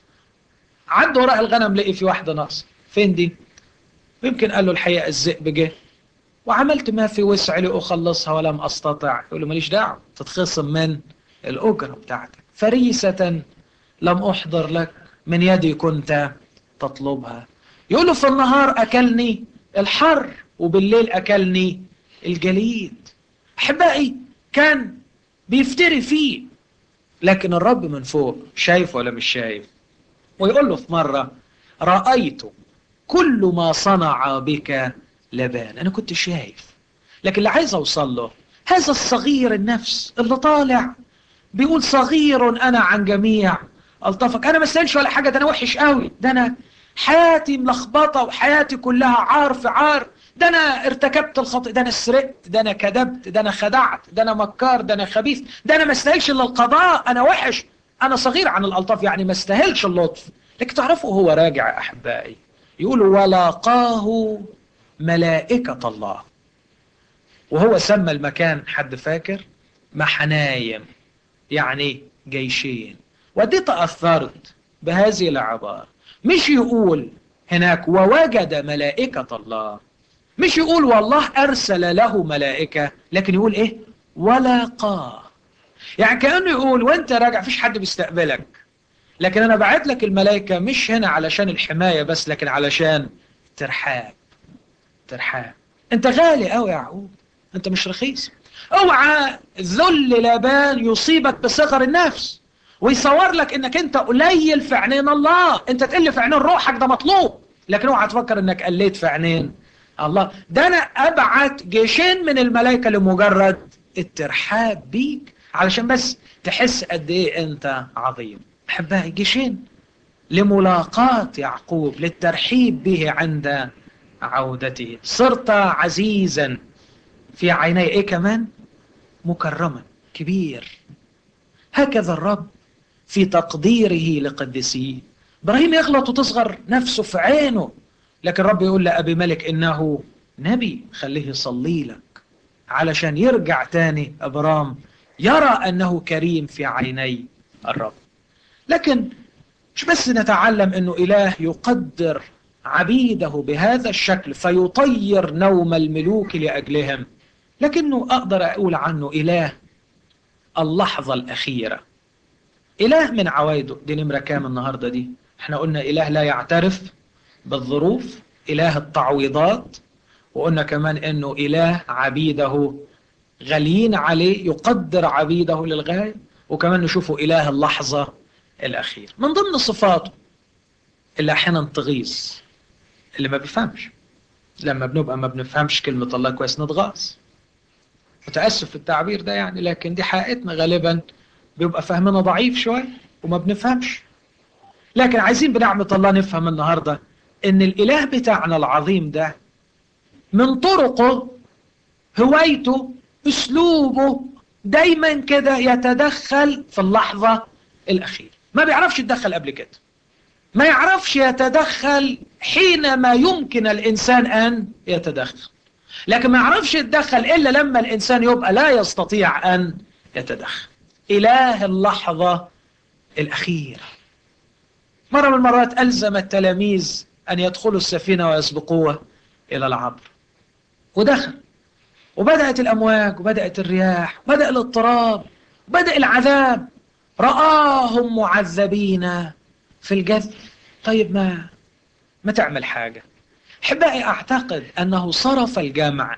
عد وراه الغنم لقي في واحدة ناقصة فين دي ويمكن قال له الحقيقة الذئب جه وعملت ما في وسعي لأخلصها ولم أستطع يقول له ماليش دعوة تتخصم من الأجرة بتاعتك فريسة لم أحضر لك من يدي كنت تطلبها يقول له في النهار أكلني الحر وبالليل أكلني الجليد أحبائي كان بيفتري فيه لكن الرب من فوق شايف ولا مش شايف ويقول له في مرة رأيت كل ما صنع بك لبان أنا كنت شايف لكن اللي عايز أوصل له هذا الصغير النفس اللي طالع بيقول صغير أنا عن جميع الطفك انا ما استاهلش ولا حاجه ده انا وحش قوي ده انا حياتي ملخبطه وحياتي كلها عار في عار ده انا ارتكبت الخطأ ده انا سرقت ده انا كذبت ده انا خدعت ده انا مكار ده انا خبيث ده انا ما استاهلش الا القضاء انا وحش انا صغير عن الالطاف يعني ما استاهلش اللطف لكن تعرفوا هو راجع احبائي يقول ولاقاه ملائكه الله وهو سمى المكان حد فاكر محنايم يعني جيشين ودي تأثرت بهذه العبارة مش يقول هناك ووجد ملائكة الله مش يقول والله أرسل له ملائكة لكن يقول إيه ولاقاه يعني كأنه يقول وانت راجع فيش حد بيستقبلك لكن أنا بعت لك الملائكة مش هنا علشان الحماية بس لكن علشان ترحاب ترحاب انت غالي قوي يا يعقوب انت مش رخيص اوعى ذل لابان يصيبك بصغر النفس ويصور لك انك انت قليل في عينين الله انت تقل في عينين روحك ده مطلوب لكن اوعى تفكر انك قليت في عينين الله ده انا ابعت جيشين من الملائكه لمجرد الترحاب بيك علشان بس تحس قد ايه انت عظيم احبائي جيشين لملاقاة يعقوب للترحيب به عند عودته صرت عزيزا في عيني ايه كمان مكرما كبير هكذا الرب في تقديره لقدسيه ابراهيم يغلط وتصغر نفسه في عينه لكن الرب يقول لأبي ملك إنه نبي خليه يصلي لك علشان يرجع تاني أبرام يرى أنه كريم في عيني الرب لكن مش بس نتعلم أنه إله يقدر عبيده بهذا الشكل فيطير نوم الملوك لأجلهم لكنه أقدر أقول عنه إله اللحظة الأخيرة إله من عوايده دي نمرة كام النهاردة دي احنا قلنا إله لا يعترف بالظروف إله التعويضات وقلنا كمان أنه إله عبيده غاليين عليه يقدر عبيده للغاية وكمان نشوفه إله اللحظة الأخيرة من ضمن صفاته اللي أحيانا تغيظ اللي ما بيفهمش لما بنبقى ما بنفهمش كلمة الله كويس نتغاظ متأسف في التعبير ده يعني لكن دي حقيقتنا غالبا بيبقى فهمنا ضعيف شوية وما بنفهمش لكن عايزين بنعمة الله نفهم النهاردة ان الاله بتاعنا العظيم ده من طرقه هوايته اسلوبه دايما كده يتدخل في اللحظة الاخيرة ما بيعرفش يتدخل قبل كده ما يعرفش يتدخل حينما يمكن الانسان ان يتدخل لكن ما يعرفش يتدخل الا لما الانسان يبقى لا يستطيع ان يتدخل اله اللحظة الاخيرة مرة من المرات ألزم التلاميذ أن يدخلوا السفينة ويسبقوها إلى العبر ودخل وبدأت الأمواج وبدأت الرياح وبدأ الاضطراب وبدأ العذاب رآهم معذبين في الجذب طيب ما ما تعمل حاجة حبائي أعتقد أنه صرف الجمع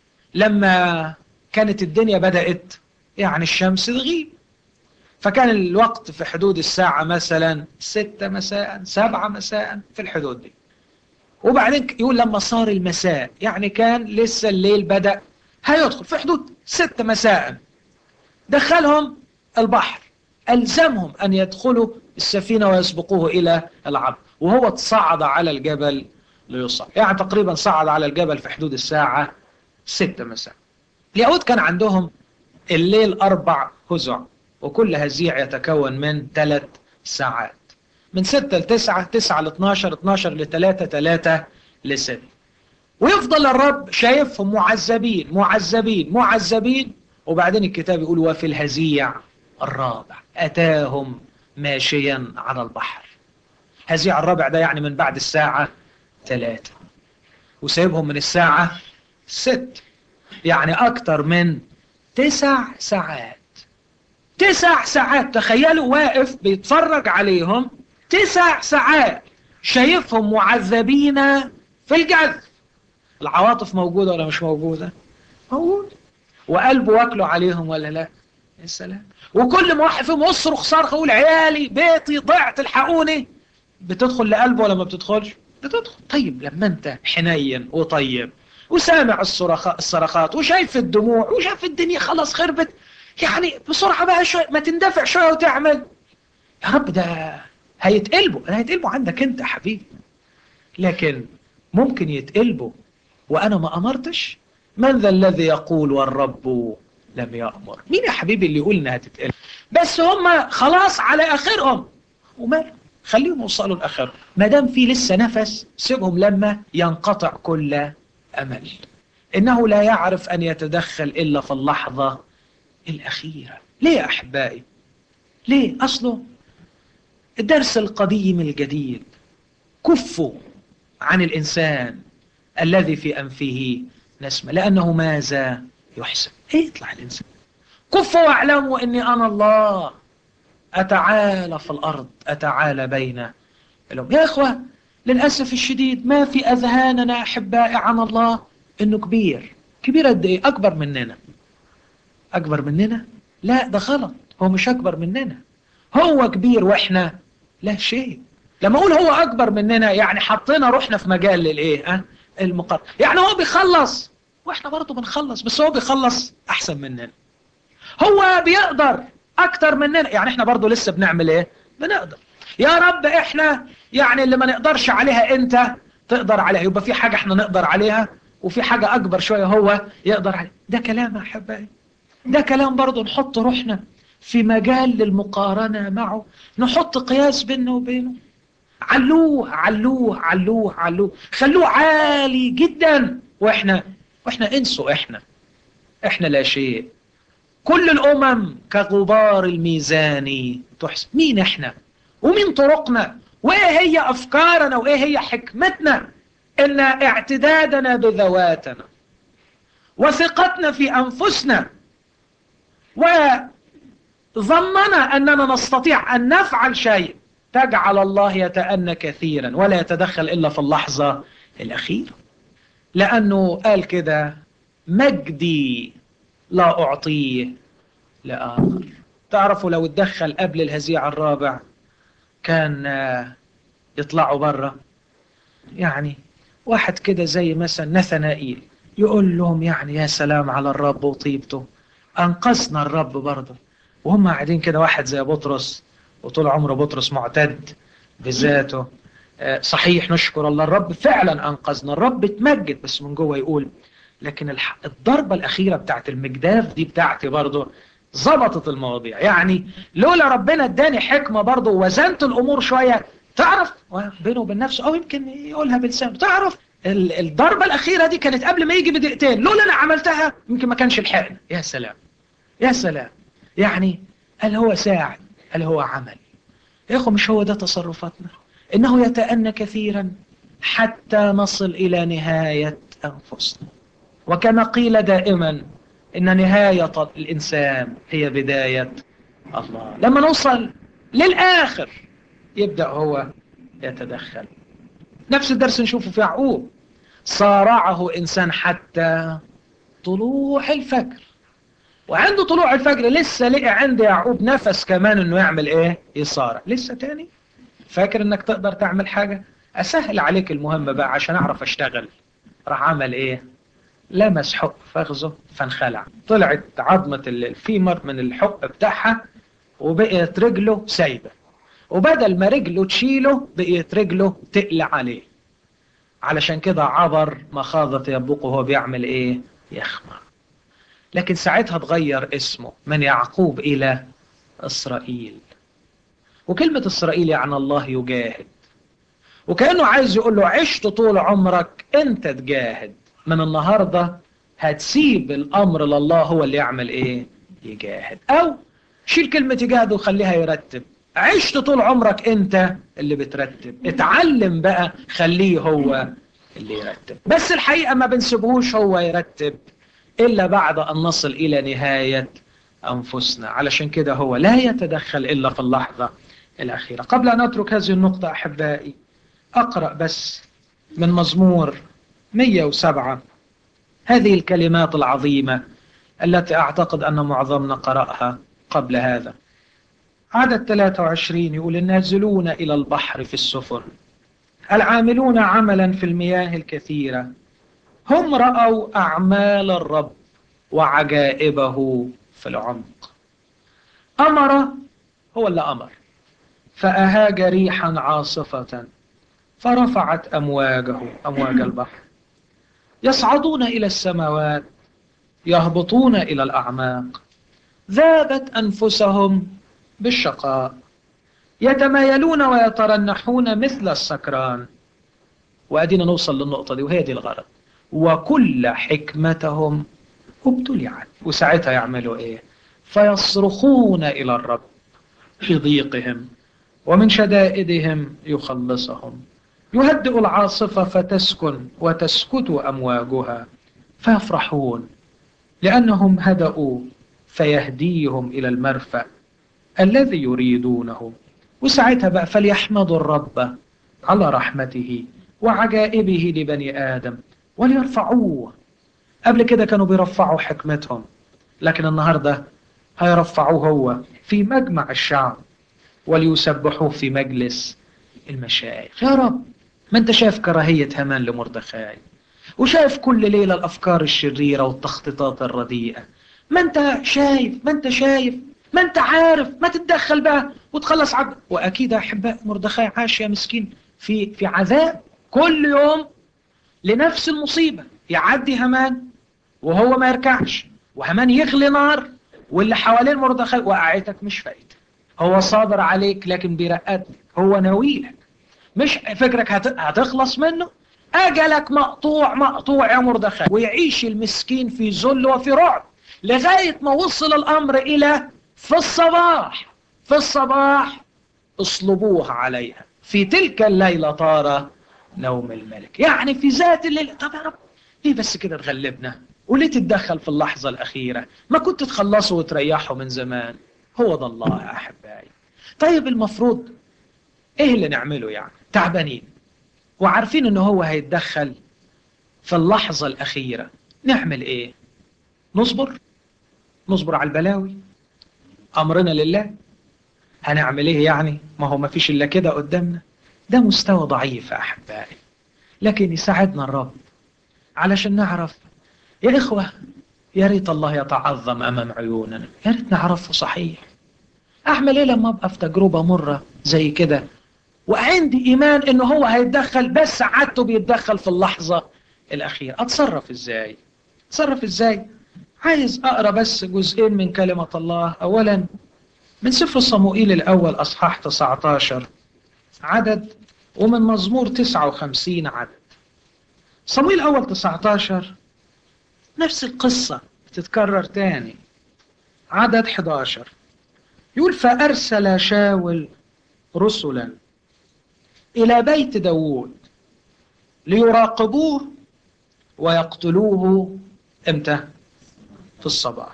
لما كانت الدنيا بدأت يعني الشمس تغيب فكان الوقت في حدود الساعة مثلا ستة مساء سبعة مساء في الحدود دي وبعدين يقول لما صار المساء يعني كان لسه الليل بدأ هيدخل في حدود ستة مساء دخلهم البحر ألزمهم أن يدخلوا السفينة ويسبقوه إلى العبر وهو تصعد على الجبل ليصعد يعني تقريبا صعد على الجبل في حدود الساعة ستة مساء اليهود كان عندهم الليل أربع هزع وكل هزيع يتكون من ثلاث ساعات من 6 ل 9 9 ل 12 12 ل 3 3 ل 6 ويفضل الرب شايفهم معذبين معذبين معذبين وبعدين الكتاب يقول وفي الهزيع الرابع أتاهم ماشيا على البحر هزيع الرابع ده يعني من بعد الساعة 3 وسايبهم من الساعة 6 يعني أكتر من تسع ساعات تسع ساعات تخيلوا واقف بيتفرج عليهم تسع ساعات شايفهم معذبين في الجذب العواطف موجودة ولا مش موجودة موجودة وقلبه واكله عليهم ولا لا يا سلام وكل ما واحد فيهم يصرخ صرخه يقول عيالي بيتي ضعت الحقوني بتدخل لقلبه ولا ما بتدخلش بتدخل طيب لما انت حنين وطيب وسامع الصرخات وشايف الدموع وشايف الدنيا خلاص خربت يعني بسرعة بقى شوية ما تندفع شوية وتعمل يا رب ده هيتقلبوا ده هيتقلبوا عندك انت يا حبيبي لكن ممكن يتقلبوا وانا ما امرتش من ذا الذي يقول والرب لم يأمر مين يا حبيبي اللي يقول انها تتقلب بس هم خلاص على اخرهم وما خليهم يوصلوا لاخرهم ما دام في لسه نفس سيبهم لما ينقطع كل امل انه لا يعرف ان يتدخل الا في اللحظه الاخيره ليه يا احبائي ليه اصله الدرس القديم الجديد كفوا عن الانسان الذي في انفه نسمه لانه ماذا يحسن يطلع الانسان كفوا واعلموا اني انا الله اتعالى في الارض اتعالى بين الأم. يا اخوه للاسف الشديد ما في اذهاننا احبائي عن الله انه كبير كبير قد ايه اكبر مننا اكبر مننا لا ده غلط هو مش اكبر مننا هو كبير واحنا لا شيء لما اقول هو اكبر مننا يعني حطينا روحنا في مجال للايه ها المقارنه يعني هو بيخلص واحنا برضه بنخلص بس هو بيخلص احسن مننا هو بيقدر اكتر مننا يعني احنا برضه لسه بنعمل ايه بنقدر يا رب احنا يعني اللي ما نقدرش عليها انت تقدر عليها يبقى في حاجه احنا نقدر عليها وفي حاجه اكبر شويه هو يقدر عليها ده كلام يا احبائي ده كلام برضه نحط روحنا في مجال للمقارنه معه نحط قياس بيننا وبينه علوه علوه علوه علوه خلوه عالي جدا واحنا واحنا انسوا احنا احنا لا شيء كل الامم كغبار الميزان تحسب مين احنا ومين طرقنا وايه هي افكارنا وايه هي حكمتنا ان اعتدادنا بذواتنا وثقتنا في انفسنا وظننا اننا نستطيع ان نفعل شيء تجعل الله يتأنى كثيرا ولا يتدخل إلا في اللحظة الأخيرة لأنه قال كده مجدي لا أعطيه لآخر تعرفوا لو اتدخل قبل الهزيع الرابع كان يطلعوا برا يعني واحد كده زي مثلا نثنائيل يقول لهم يعني يا سلام على الرب وطيبته أنقذنا الرب برضه وهم قاعدين كده واحد زي بطرس وطول عمره بطرس معتد بذاته صحيح نشكر الله الرب فعلا انقذنا الرب اتمجد بس من جوه يقول لكن الضربه الاخيره بتاعت المجداف دي بتاعتي برضه ظبطت المواضيع يعني لولا ربنا اداني حكمه برضه ووزنت الامور شويه تعرف بينه وبين نفسه او يمكن يقولها بلسانه تعرف الضربه الاخيره دي كانت قبل ما يجي بدقيقتين لولا انا عملتها يمكن ما كانش لحقنا يا سلام يا سلام يعني هل هو ساعد هل هو عمل يا اخو مش هو ده تصرفاتنا انه يتأنى كثيرا حتى نصل الى نهاية انفسنا وكما قيل دائما ان نهاية الانسان هي بداية الله لما نوصل للاخر يبدأ هو يتدخل نفس الدرس نشوفه في يعقوب صارعه انسان حتى طلوع الفجر وعنده طلوع الفجر لسه لقى عند يعقوب نفس كمان انه يعمل ايه يصارع لسه تاني فاكر انك تقدر تعمل حاجة اسهل عليك المهمة بقى عشان اعرف اشتغل راح عمل ايه لمس حق فخذه فانخلع طلعت عظمة الفيمر من الحق بتاعها وبقيت رجله سايبة وبدل ما رجله تشيله بقيت رجله تقلع عليه علشان كده عبر مخاضة يبوق وهو بيعمل ايه يخمر لكن ساعتها اتغير اسمه من يعقوب إلى إسرائيل وكلمة إسرائيل يعني الله يجاهد وكأنه عايز يقول له عشت طول عمرك أنت تجاهد من النهاردة هتسيب الأمر لله هو اللي يعمل إيه يجاهد أو شيل كلمة يجاهد وخليها يرتب عشت طول عمرك أنت اللي بترتب اتعلم بقى خليه هو اللي يرتب بس الحقيقة ما بنسيبهوش هو يرتب إلا بعد أن نصل إلى نهاية أنفسنا علشان كده هو لا يتدخل إلا في اللحظة الأخيرة قبل أن أترك هذه النقطة أحبائي أقرأ بس من مزمور 107 هذه الكلمات العظيمة التي أعتقد أن معظمنا قرأها قبل هذا عدد 23 يقول النازلون إلى البحر في السفن العاملون عملا في المياه الكثيرة هم رأوا أعمال الرب وعجائبه في العمق أمر هو اللي أمر فأهاج ريحا عاصفة فرفعت أمواجه أمواج البحر يصعدون إلى السماوات يهبطون إلى الأعماق ذابت أنفسهم بالشقاء يتمايلون ويترنحون مثل السكران وأدينا نوصل للنقطة دي وهي دي الغرض وكل حكمتهم ابتلعت وساعتها يعملوا ايه فيصرخون إلى الرب في ضيقهم ومن شدائدهم يخلصهم يهدئ العاصفة فتسكن وتسكت أمواجها فيفرحون لأنهم هدأوا فيهديهم إلى المرفأ الذي يريدونه وساعتها بقى فليحمدوا الرب على رحمته وعجائبه لبني آدم وليرفعوه قبل كده كانوا بيرفعوا حكمتهم لكن النهاردة هيرفعوه هو في مجمع الشعب وليسبحوه في مجلس المشايخ يا رب ما انت شايف كراهية همان لمردخاي وشايف كل ليلة الأفكار الشريرة والتخطيطات الرديئة ما انت شايف ما انت شايف ما انت عارف ما تتدخل بقى وتخلص عبد وأكيد أحباء مردخاي عاش يا مسكين في في عذاب كل يوم لنفس المصيبة يعدي همان وهو ما يركعش وهمان يغلي نار واللي حوالين مردخاي وقعتك مش فايدة هو صابر عليك لكن بيرقدك هو ناويلك مش فكرك هتخلص منه أجلك مقطوع مقطوع يا مردخاي ويعيش المسكين في ذل وفي رعب لغاية ما وصل الأمر إلى في الصباح في الصباح اصلبوها عليها في تلك الليلة طار نوم الملك يعني في ذات الليلة طب يا رب ليه بس كده تغلبنا وليه تتدخل في اللحظة الأخيرة ما كنت تخلصوا وتريحوا من زمان هو ده الله يا أحبائي طيب المفروض إيه اللي نعمله يعني تعبانين وعارفين إنه هو هيتدخل في اللحظة الأخيرة نعمل إيه نصبر نصبر على البلاوي أمرنا لله هنعمل إيه يعني ما هو ما فيش إلا كده قدامنا ده مستوى ضعيف يا أحبائي لكن يساعدنا الرب علشان نعرف يا إخوة يا ريت الله يتعظم أمام عيوننا يا ريت نعرفه صحيح أعمل إيه لما أبقى في تجربة مرة زي كده وعندي إيمان إنه هو هيتدخل بس عادته بيتدخل في اللحظة الأخيرة أتصرف إزاي أتصرف إزاي عايز أقرأ بس جزئين من كلمة الله أولا من سفر صموئيل الأول أصحاح 19 عدد ومن مزمور 59 عدد صموئيل الأول 19 نفس القصة بتتكرر تاني عدد 11 يقول فأرسل شاول رسلا إلى بيت داوود ليراقبوه ويقتلوه امتى في الصباح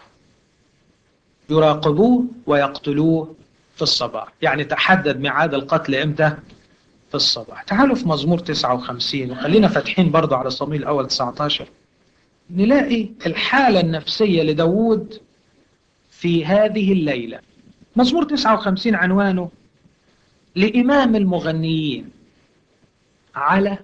يراقبوه ويقتلوه في الصباح يعني تحدد ميعاد القتل امتى في الصباح تعالوا في مزمور 59 وخلينا فاتحين برضو على صميل الأول 19 نلاقي الحالة النفسية لداود في هذه الليلة مزمور 59 عنوانه لإمام المغنيين على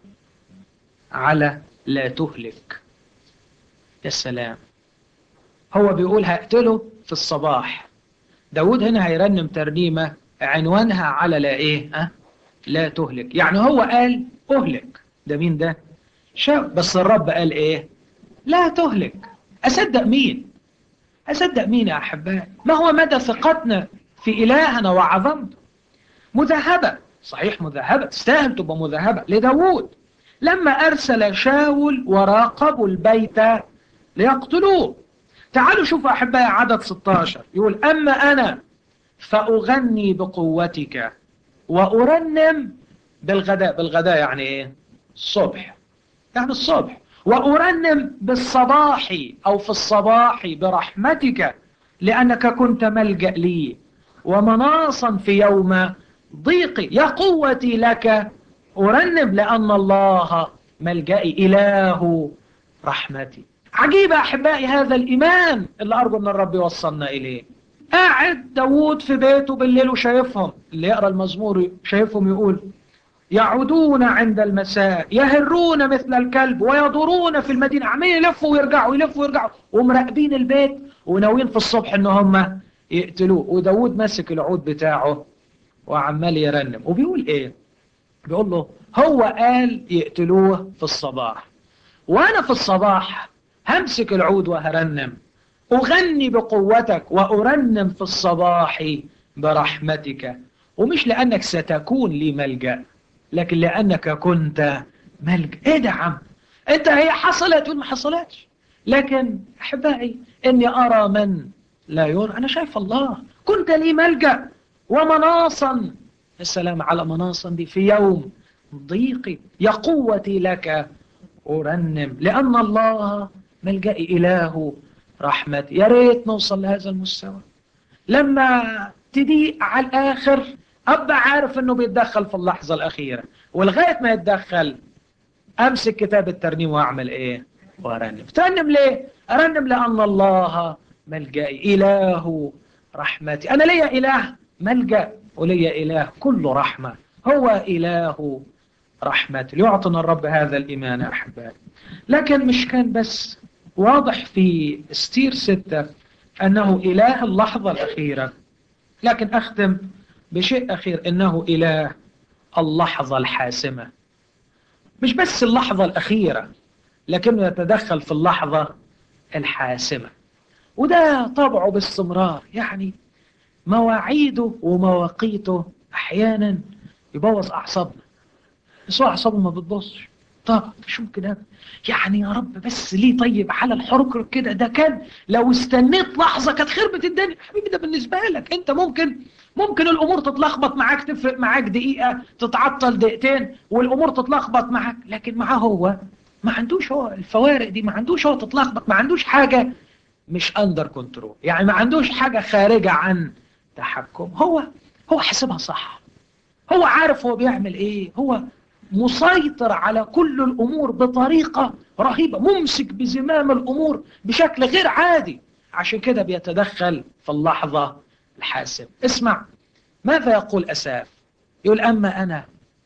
على لا تهلك يا سلام هو بيقول هقتله في الصباح داود هنا هيرنم ترنيمة عنوانها على لا ايه أه؟ لا تهلك يعني هو قال اهلك ده مين ده شاو بس الرب قال ايه لا تهلك اصدق مين اصدق مين يا احبائي ما هو مدى ثقتنا في الهنا وعظمته مذهبة صحيح مذهبة تستاهل تبقى مذهبة لداود لما أرسل شاول وراقبوا البيت ليقتلوه تعالوا شوفوا أحبائي عدد 16 يقول أما أنا فأغني بقوتك وأرنم بالغداء بالغداء يعني إيه الصبح يعني الصبح وأرنم بالصباح أو في الصباح برحمتك لأنك كنت ملجأ لي ومناصا في يوم ضيقي يا قوتي لك أرنم لأن الله ملجئي إله رحمتي عجيب أحبائي هذا الإيمان اللي أرجو أن الرب يوصلنا إليه قاعد داوود في بيته بالليل وشايفهم اللي يقرأ المزمور شايفهم يقول يعودون عند المساء يهرون مثل الكلب ويدورون في المدينة عمالين يلفوا ويرجعوا يلفوا ويرجعوا ومراقبين البيت وناويين في الصبح ان هم يقتلوه وداود ماسك العود بتاعه وعمال يرنم وبيقول ايه بيقول له هو قال يقتلوه في الصباح وانا في الصباح همسك العود وهرنم اغني بقوتك وارنم في الصباح برحمتك ومش لانك ستكون لي ملجا لكن لانك كنت ملجا ايه ده عم انت هي حصلت ولا ما حصلتش لكن احبائي اني ارى من لا يرى انا شايف الله كنت لي ملجا ومناصا السلام على مناصا دي في يوم ضيقي يا قوتي لك ارنم لان الله ملجئي اله رحمتي يا ريت نوصل لهذا المستوى لما تضيق على الاخر ابقى عارف انه بيتدخل في اللحظه الاخيره ولغايه ما يتدخل امسك كتاب الترنيم واعمل ايه وارنم ترنم ليه ارنم لان الله ملجئي اله رحمتي انا ليا اله ملجا وليا اله كله رحمه هو اله رحمتي ليعطنا الرب هذا الايمان احبائي لكن مش كان بس واضح في استير ستة انه اله اللحظه الاخيره لكن اختم بشيء اخير انه اله اللحظه الحاسمه مش بس اللحظه الاخيره لكنه يتدخل في اللحظه الحاسمه وده طبعه باستمرار يعني مواعيده ومواقيته احيانا يبوظ اعصابنا بس هو اعصابه ما بتبصش طب مش ممكن هذا يعني يا رب بس ليه طيب على الحركر كده ده كان لو استنيت لحظه كانت خربت الدنيا حبيبي ده بالنسبه لك انت ممكن ممكن الامور تتلخبط معاك تفرق معاك دقيقه تتعطل دقيقتين والامور تتلخبط معاك لكن معاه هو ما عندوش هو الفوارق دي ما عندوش هو تتلخبط ما عندوش حاجه مش اندر كنترول يعني ما عندوش حاجه خارجه عن تحكم هو هو حاسبها صح هو عارف هو بيعمل ايه هو مسيطر على كل الامور بطريقه رهيبه ممسك بزمام الامور بشكل غير عادي عشان كده بيتدخل في اللحظه الحاسمه اسمع ماذا يقول اساف يقول اما انا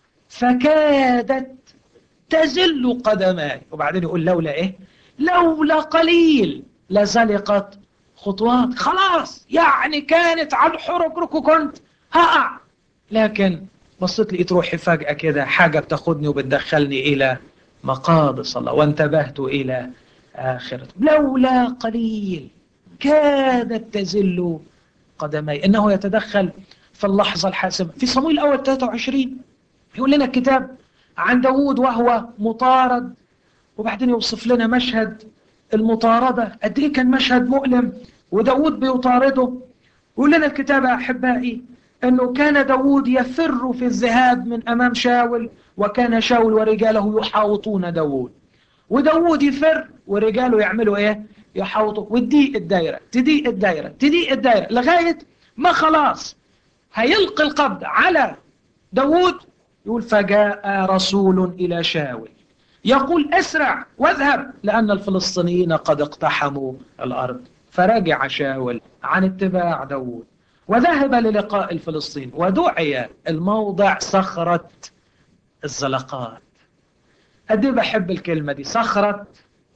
فكادت تزل قدماي وبعدين يقول لولا ايه لولا قليل لزلقت خطوات خلاص يعني كانت على الحركرك وكنت هقع لكن بصيت لقيت روحي فجأة كده حاجة بتاخدني وبتدخلني إلى مقادس الله وانتبهت إلى آخرة لولا قليل كادت تزل قدمي إنه يتدخل في اللحظة الحاسمة في صمويل الأول 23 يقول لنا الكتاب عن داود وهو مطارد وبعدين يوصف لنا مشهد المطاردة قد إيه كان مشهد مؤلم وداود بيطارده يقول لنا الكتاب يا أحبائي أنه كان داود يفر في الذهاب من أمام شاول وكان شاول ورجاله يحاوطون داود وداود يفر ورجاله يعملوا إيه يحاوطوا وتضيق الدايرة تضيق الدايرة تضيق الدايرة لغاية ما خلاص هيلقي القبض على داود يقول فجاء رسول إلى شاول يقول اسرع واذهب لأن الفلسطينيين قد اقتحموا الأرض فرجع شاول عن اتباع داود وذهب للقاء الفلسطين ودعي الموضع صخرة الزلقات قد بحب الكلمة دي صخرة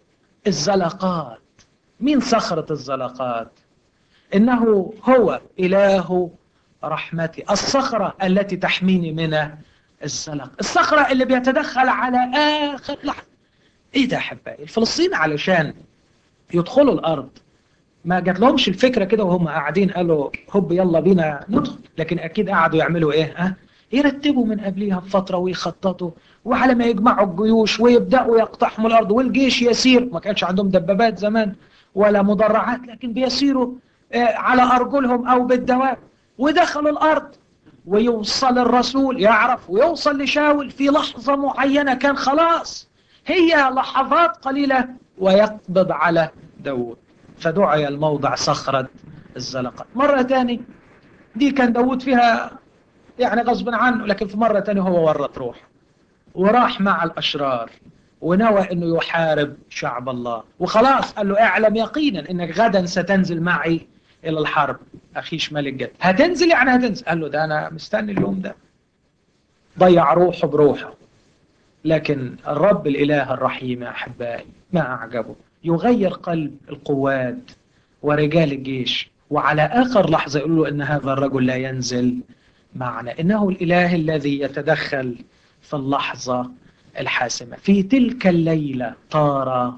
الزلقات مين صخرة الزلقات إنه هو إله رحمتي الصخرة التي تحميني من الزلق الصخرة اللي بيتدخل على آخر لحظة إيه ده أحبائي الفلسطين علشان يدخلوا الأرض ما جات لهمش الفكرة كده وهم قاعدين قالوا هب يلا بينا ندخل لكن أكيد قعدوا يعملوا إيه ها يرتبوا من قبلها بفترة ويخططوا وعلى ما يجمعوا الجيوش ويبدأوا يقتحموا الأرض والجيش يسير ما كانش عندهم دبابات زمان ولا مدرعات لكن بيسيروا على أرجلهم أو بالدواب ودخلوا الأرض ويوصل الرسول يعرف ويوصل لشاول في لحظة معينة كان خلاص هي لحظات قليلة ويقبض على داود فدعي الموضع صخرة الزلقة مرة تاني دي كان داود فيها يعني غصب عنه لكن في مرة تانية هو ورط روح وراح مع الأشرار ونوى أنه يحارب شعب الله وخلاص قال له اعلم يقينا أنك غدا ستنزل معي إلى الحرب أخيش ملك جد هتنزل يعني هتنزل قال له ده أنا مستني اليوم ده ضيع روحه بروحه لكن الرب الإله الرحيم يا أحبائي ما أعجبه يغير قلب القوات ورجال الجيش وعلى آخر لحظة يقول له أن هذا الرجل لا ينزل معنا إنه الإله الذي يتدخل في اللحظة الحاسمة في تلك الليلة طار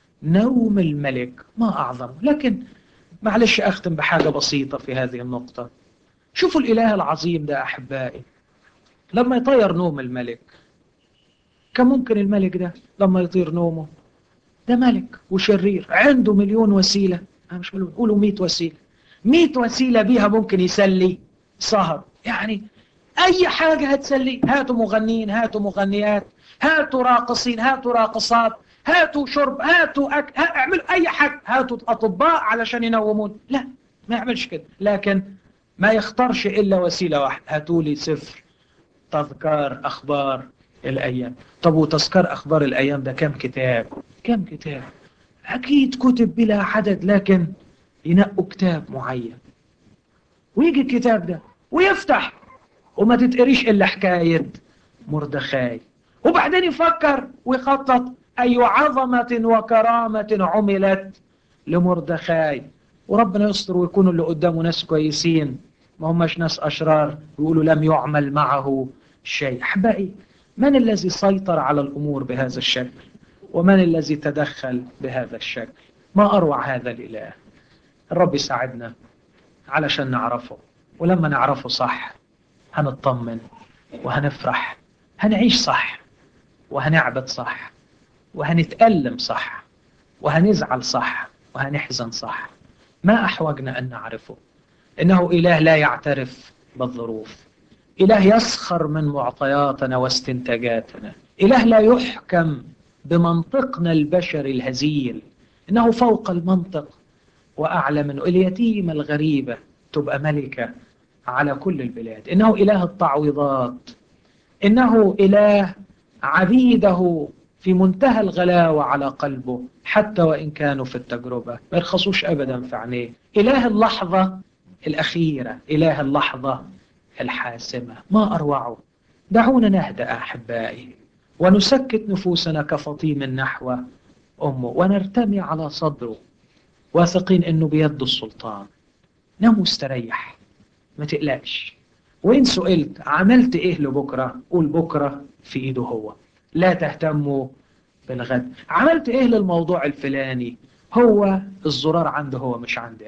نوم الملك ما أعظم لكن معلش أختم بحاجة بسيطة في هذه النقطة شوفوا الإله العظيم ده أحبائي لما يطير نوم الملك كان ممكن الملك ده لما يطير نومه ده ملك وشرير عنده مليون وسيلة أنا مش مليون قولوا مئة وسيلة مئة وسيلة بيها ممكن يسلي سهر يعني أي حاجة هتسلي هاتوا مغنيين هاتوا مغنيات هاتوا راقصين هاتوا راقصات هاتوا شرب هاتوا أك... اعملوا أي حاجة هاتوا أطباء علشان ينومون لا ما يعملش كده لكن ما يختارش إلا وسيلة واحدة هاتوا لي سفر تذكار أخبار الأيام طب وتذكار أخبار الأيام ده كم كتاب كم كتاب أكيد كتب بلا عدد لكن ينقوا كتاب معين ويجي الكتاب ده ويفتح وما تتقريش إلا حكاية مردخاي وبعدين يفكر ويخطط أي عظمة وكرامة عملت لمردخاي وربنا يستر ويكونوا اللي قدامه ناس كويسين ما هماش ناس أشرار يقولوا لم يعمل معه شيء أحبائي من الذي سيطر على الأمور بهذا الشكل ومن الذي تدخل بهذا الشكل ما أروع هذا الإله الرب يساعدنا علشان نعرفه ولما نعرفه صح هنطمن وهنفرح هنعيش صح وهنعبد صح وهنتألم صح وهنزعل صح وهنحزن صح ما أحوجنا أن نعرفه إنه إله لا يعترف بالظروف إله يسخر من معطياتنا واستنتاجاتنا إله لا يحكم بمنطقنا البشري الهزيل إنه فوق المنطق وأعلى منه اليتيمة الغريبة تبقى ملكة على كل البلاد إنه إله التعويضات إنه إله عبيده في منتهى الغلاوة على قلبه حتى وإن كانوا في التجربة ما يرخصوش أبدا في عينيه إله اللحظة الأخيرة إله اللحظة الحاسمة ما أروعه دعونا نهدأ أحبائي ونسكت نفوسنا كفطيم نحو أمه ونرتمي على صدره واثقين أنه بيد السلطان نام مستريح ما تقلقش وإن سئلت عملت إيه لبكرة قول بكرة في إيده هو لا تهتموا بالغد عملت إيه للموضوع الفلاني هو الزرار عنده هو مش عندي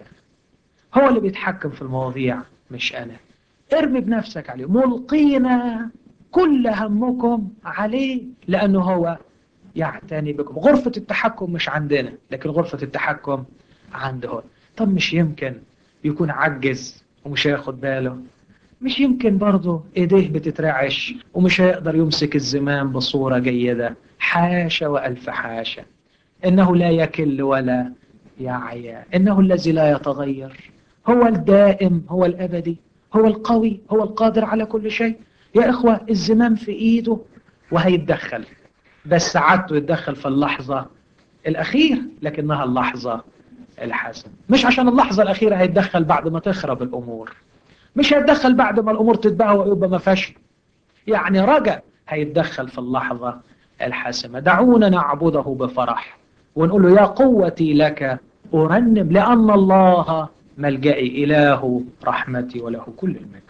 هو اللي بيتحكم في المواضيع مش أنا ارمي بنفسك عليه ملقينا كل همكم عليه لأنه هو يعتني بكم غرفة التحكم مش عندنا لكن غرفة التحكم عنده هو طب مش يمكن يكون عجز ومش هياخد باله مش يمكن برضه ايديه بتترعش ومش هيقدر يمسك الزمام بصورة جيدة حاشا وألف حاشا إنه لا يكل ولا يعيا إنه الذي لا يتغير هو الدائم هو الأبدي هو القوي هو القادر على كل شيء يا إخوة الزمام في إيده وهيتدخل بس ساعته يتدخل في اللحظة الأخير لكنها اللحظة الحاسمة مش عشان اللحظة الأخيرة هيتدخل بعد ما تخرب الأمور مش هيتدخل بعد ما الأمور تتباهى ويبقى ما فيهاش يعني رجع هيتدخل في اللحظة الحاسمة دعونا نعبده بفرح ونقول له يا قوتي لك أرنم لأن الله ملجئي إله رحمتي وله كل المجد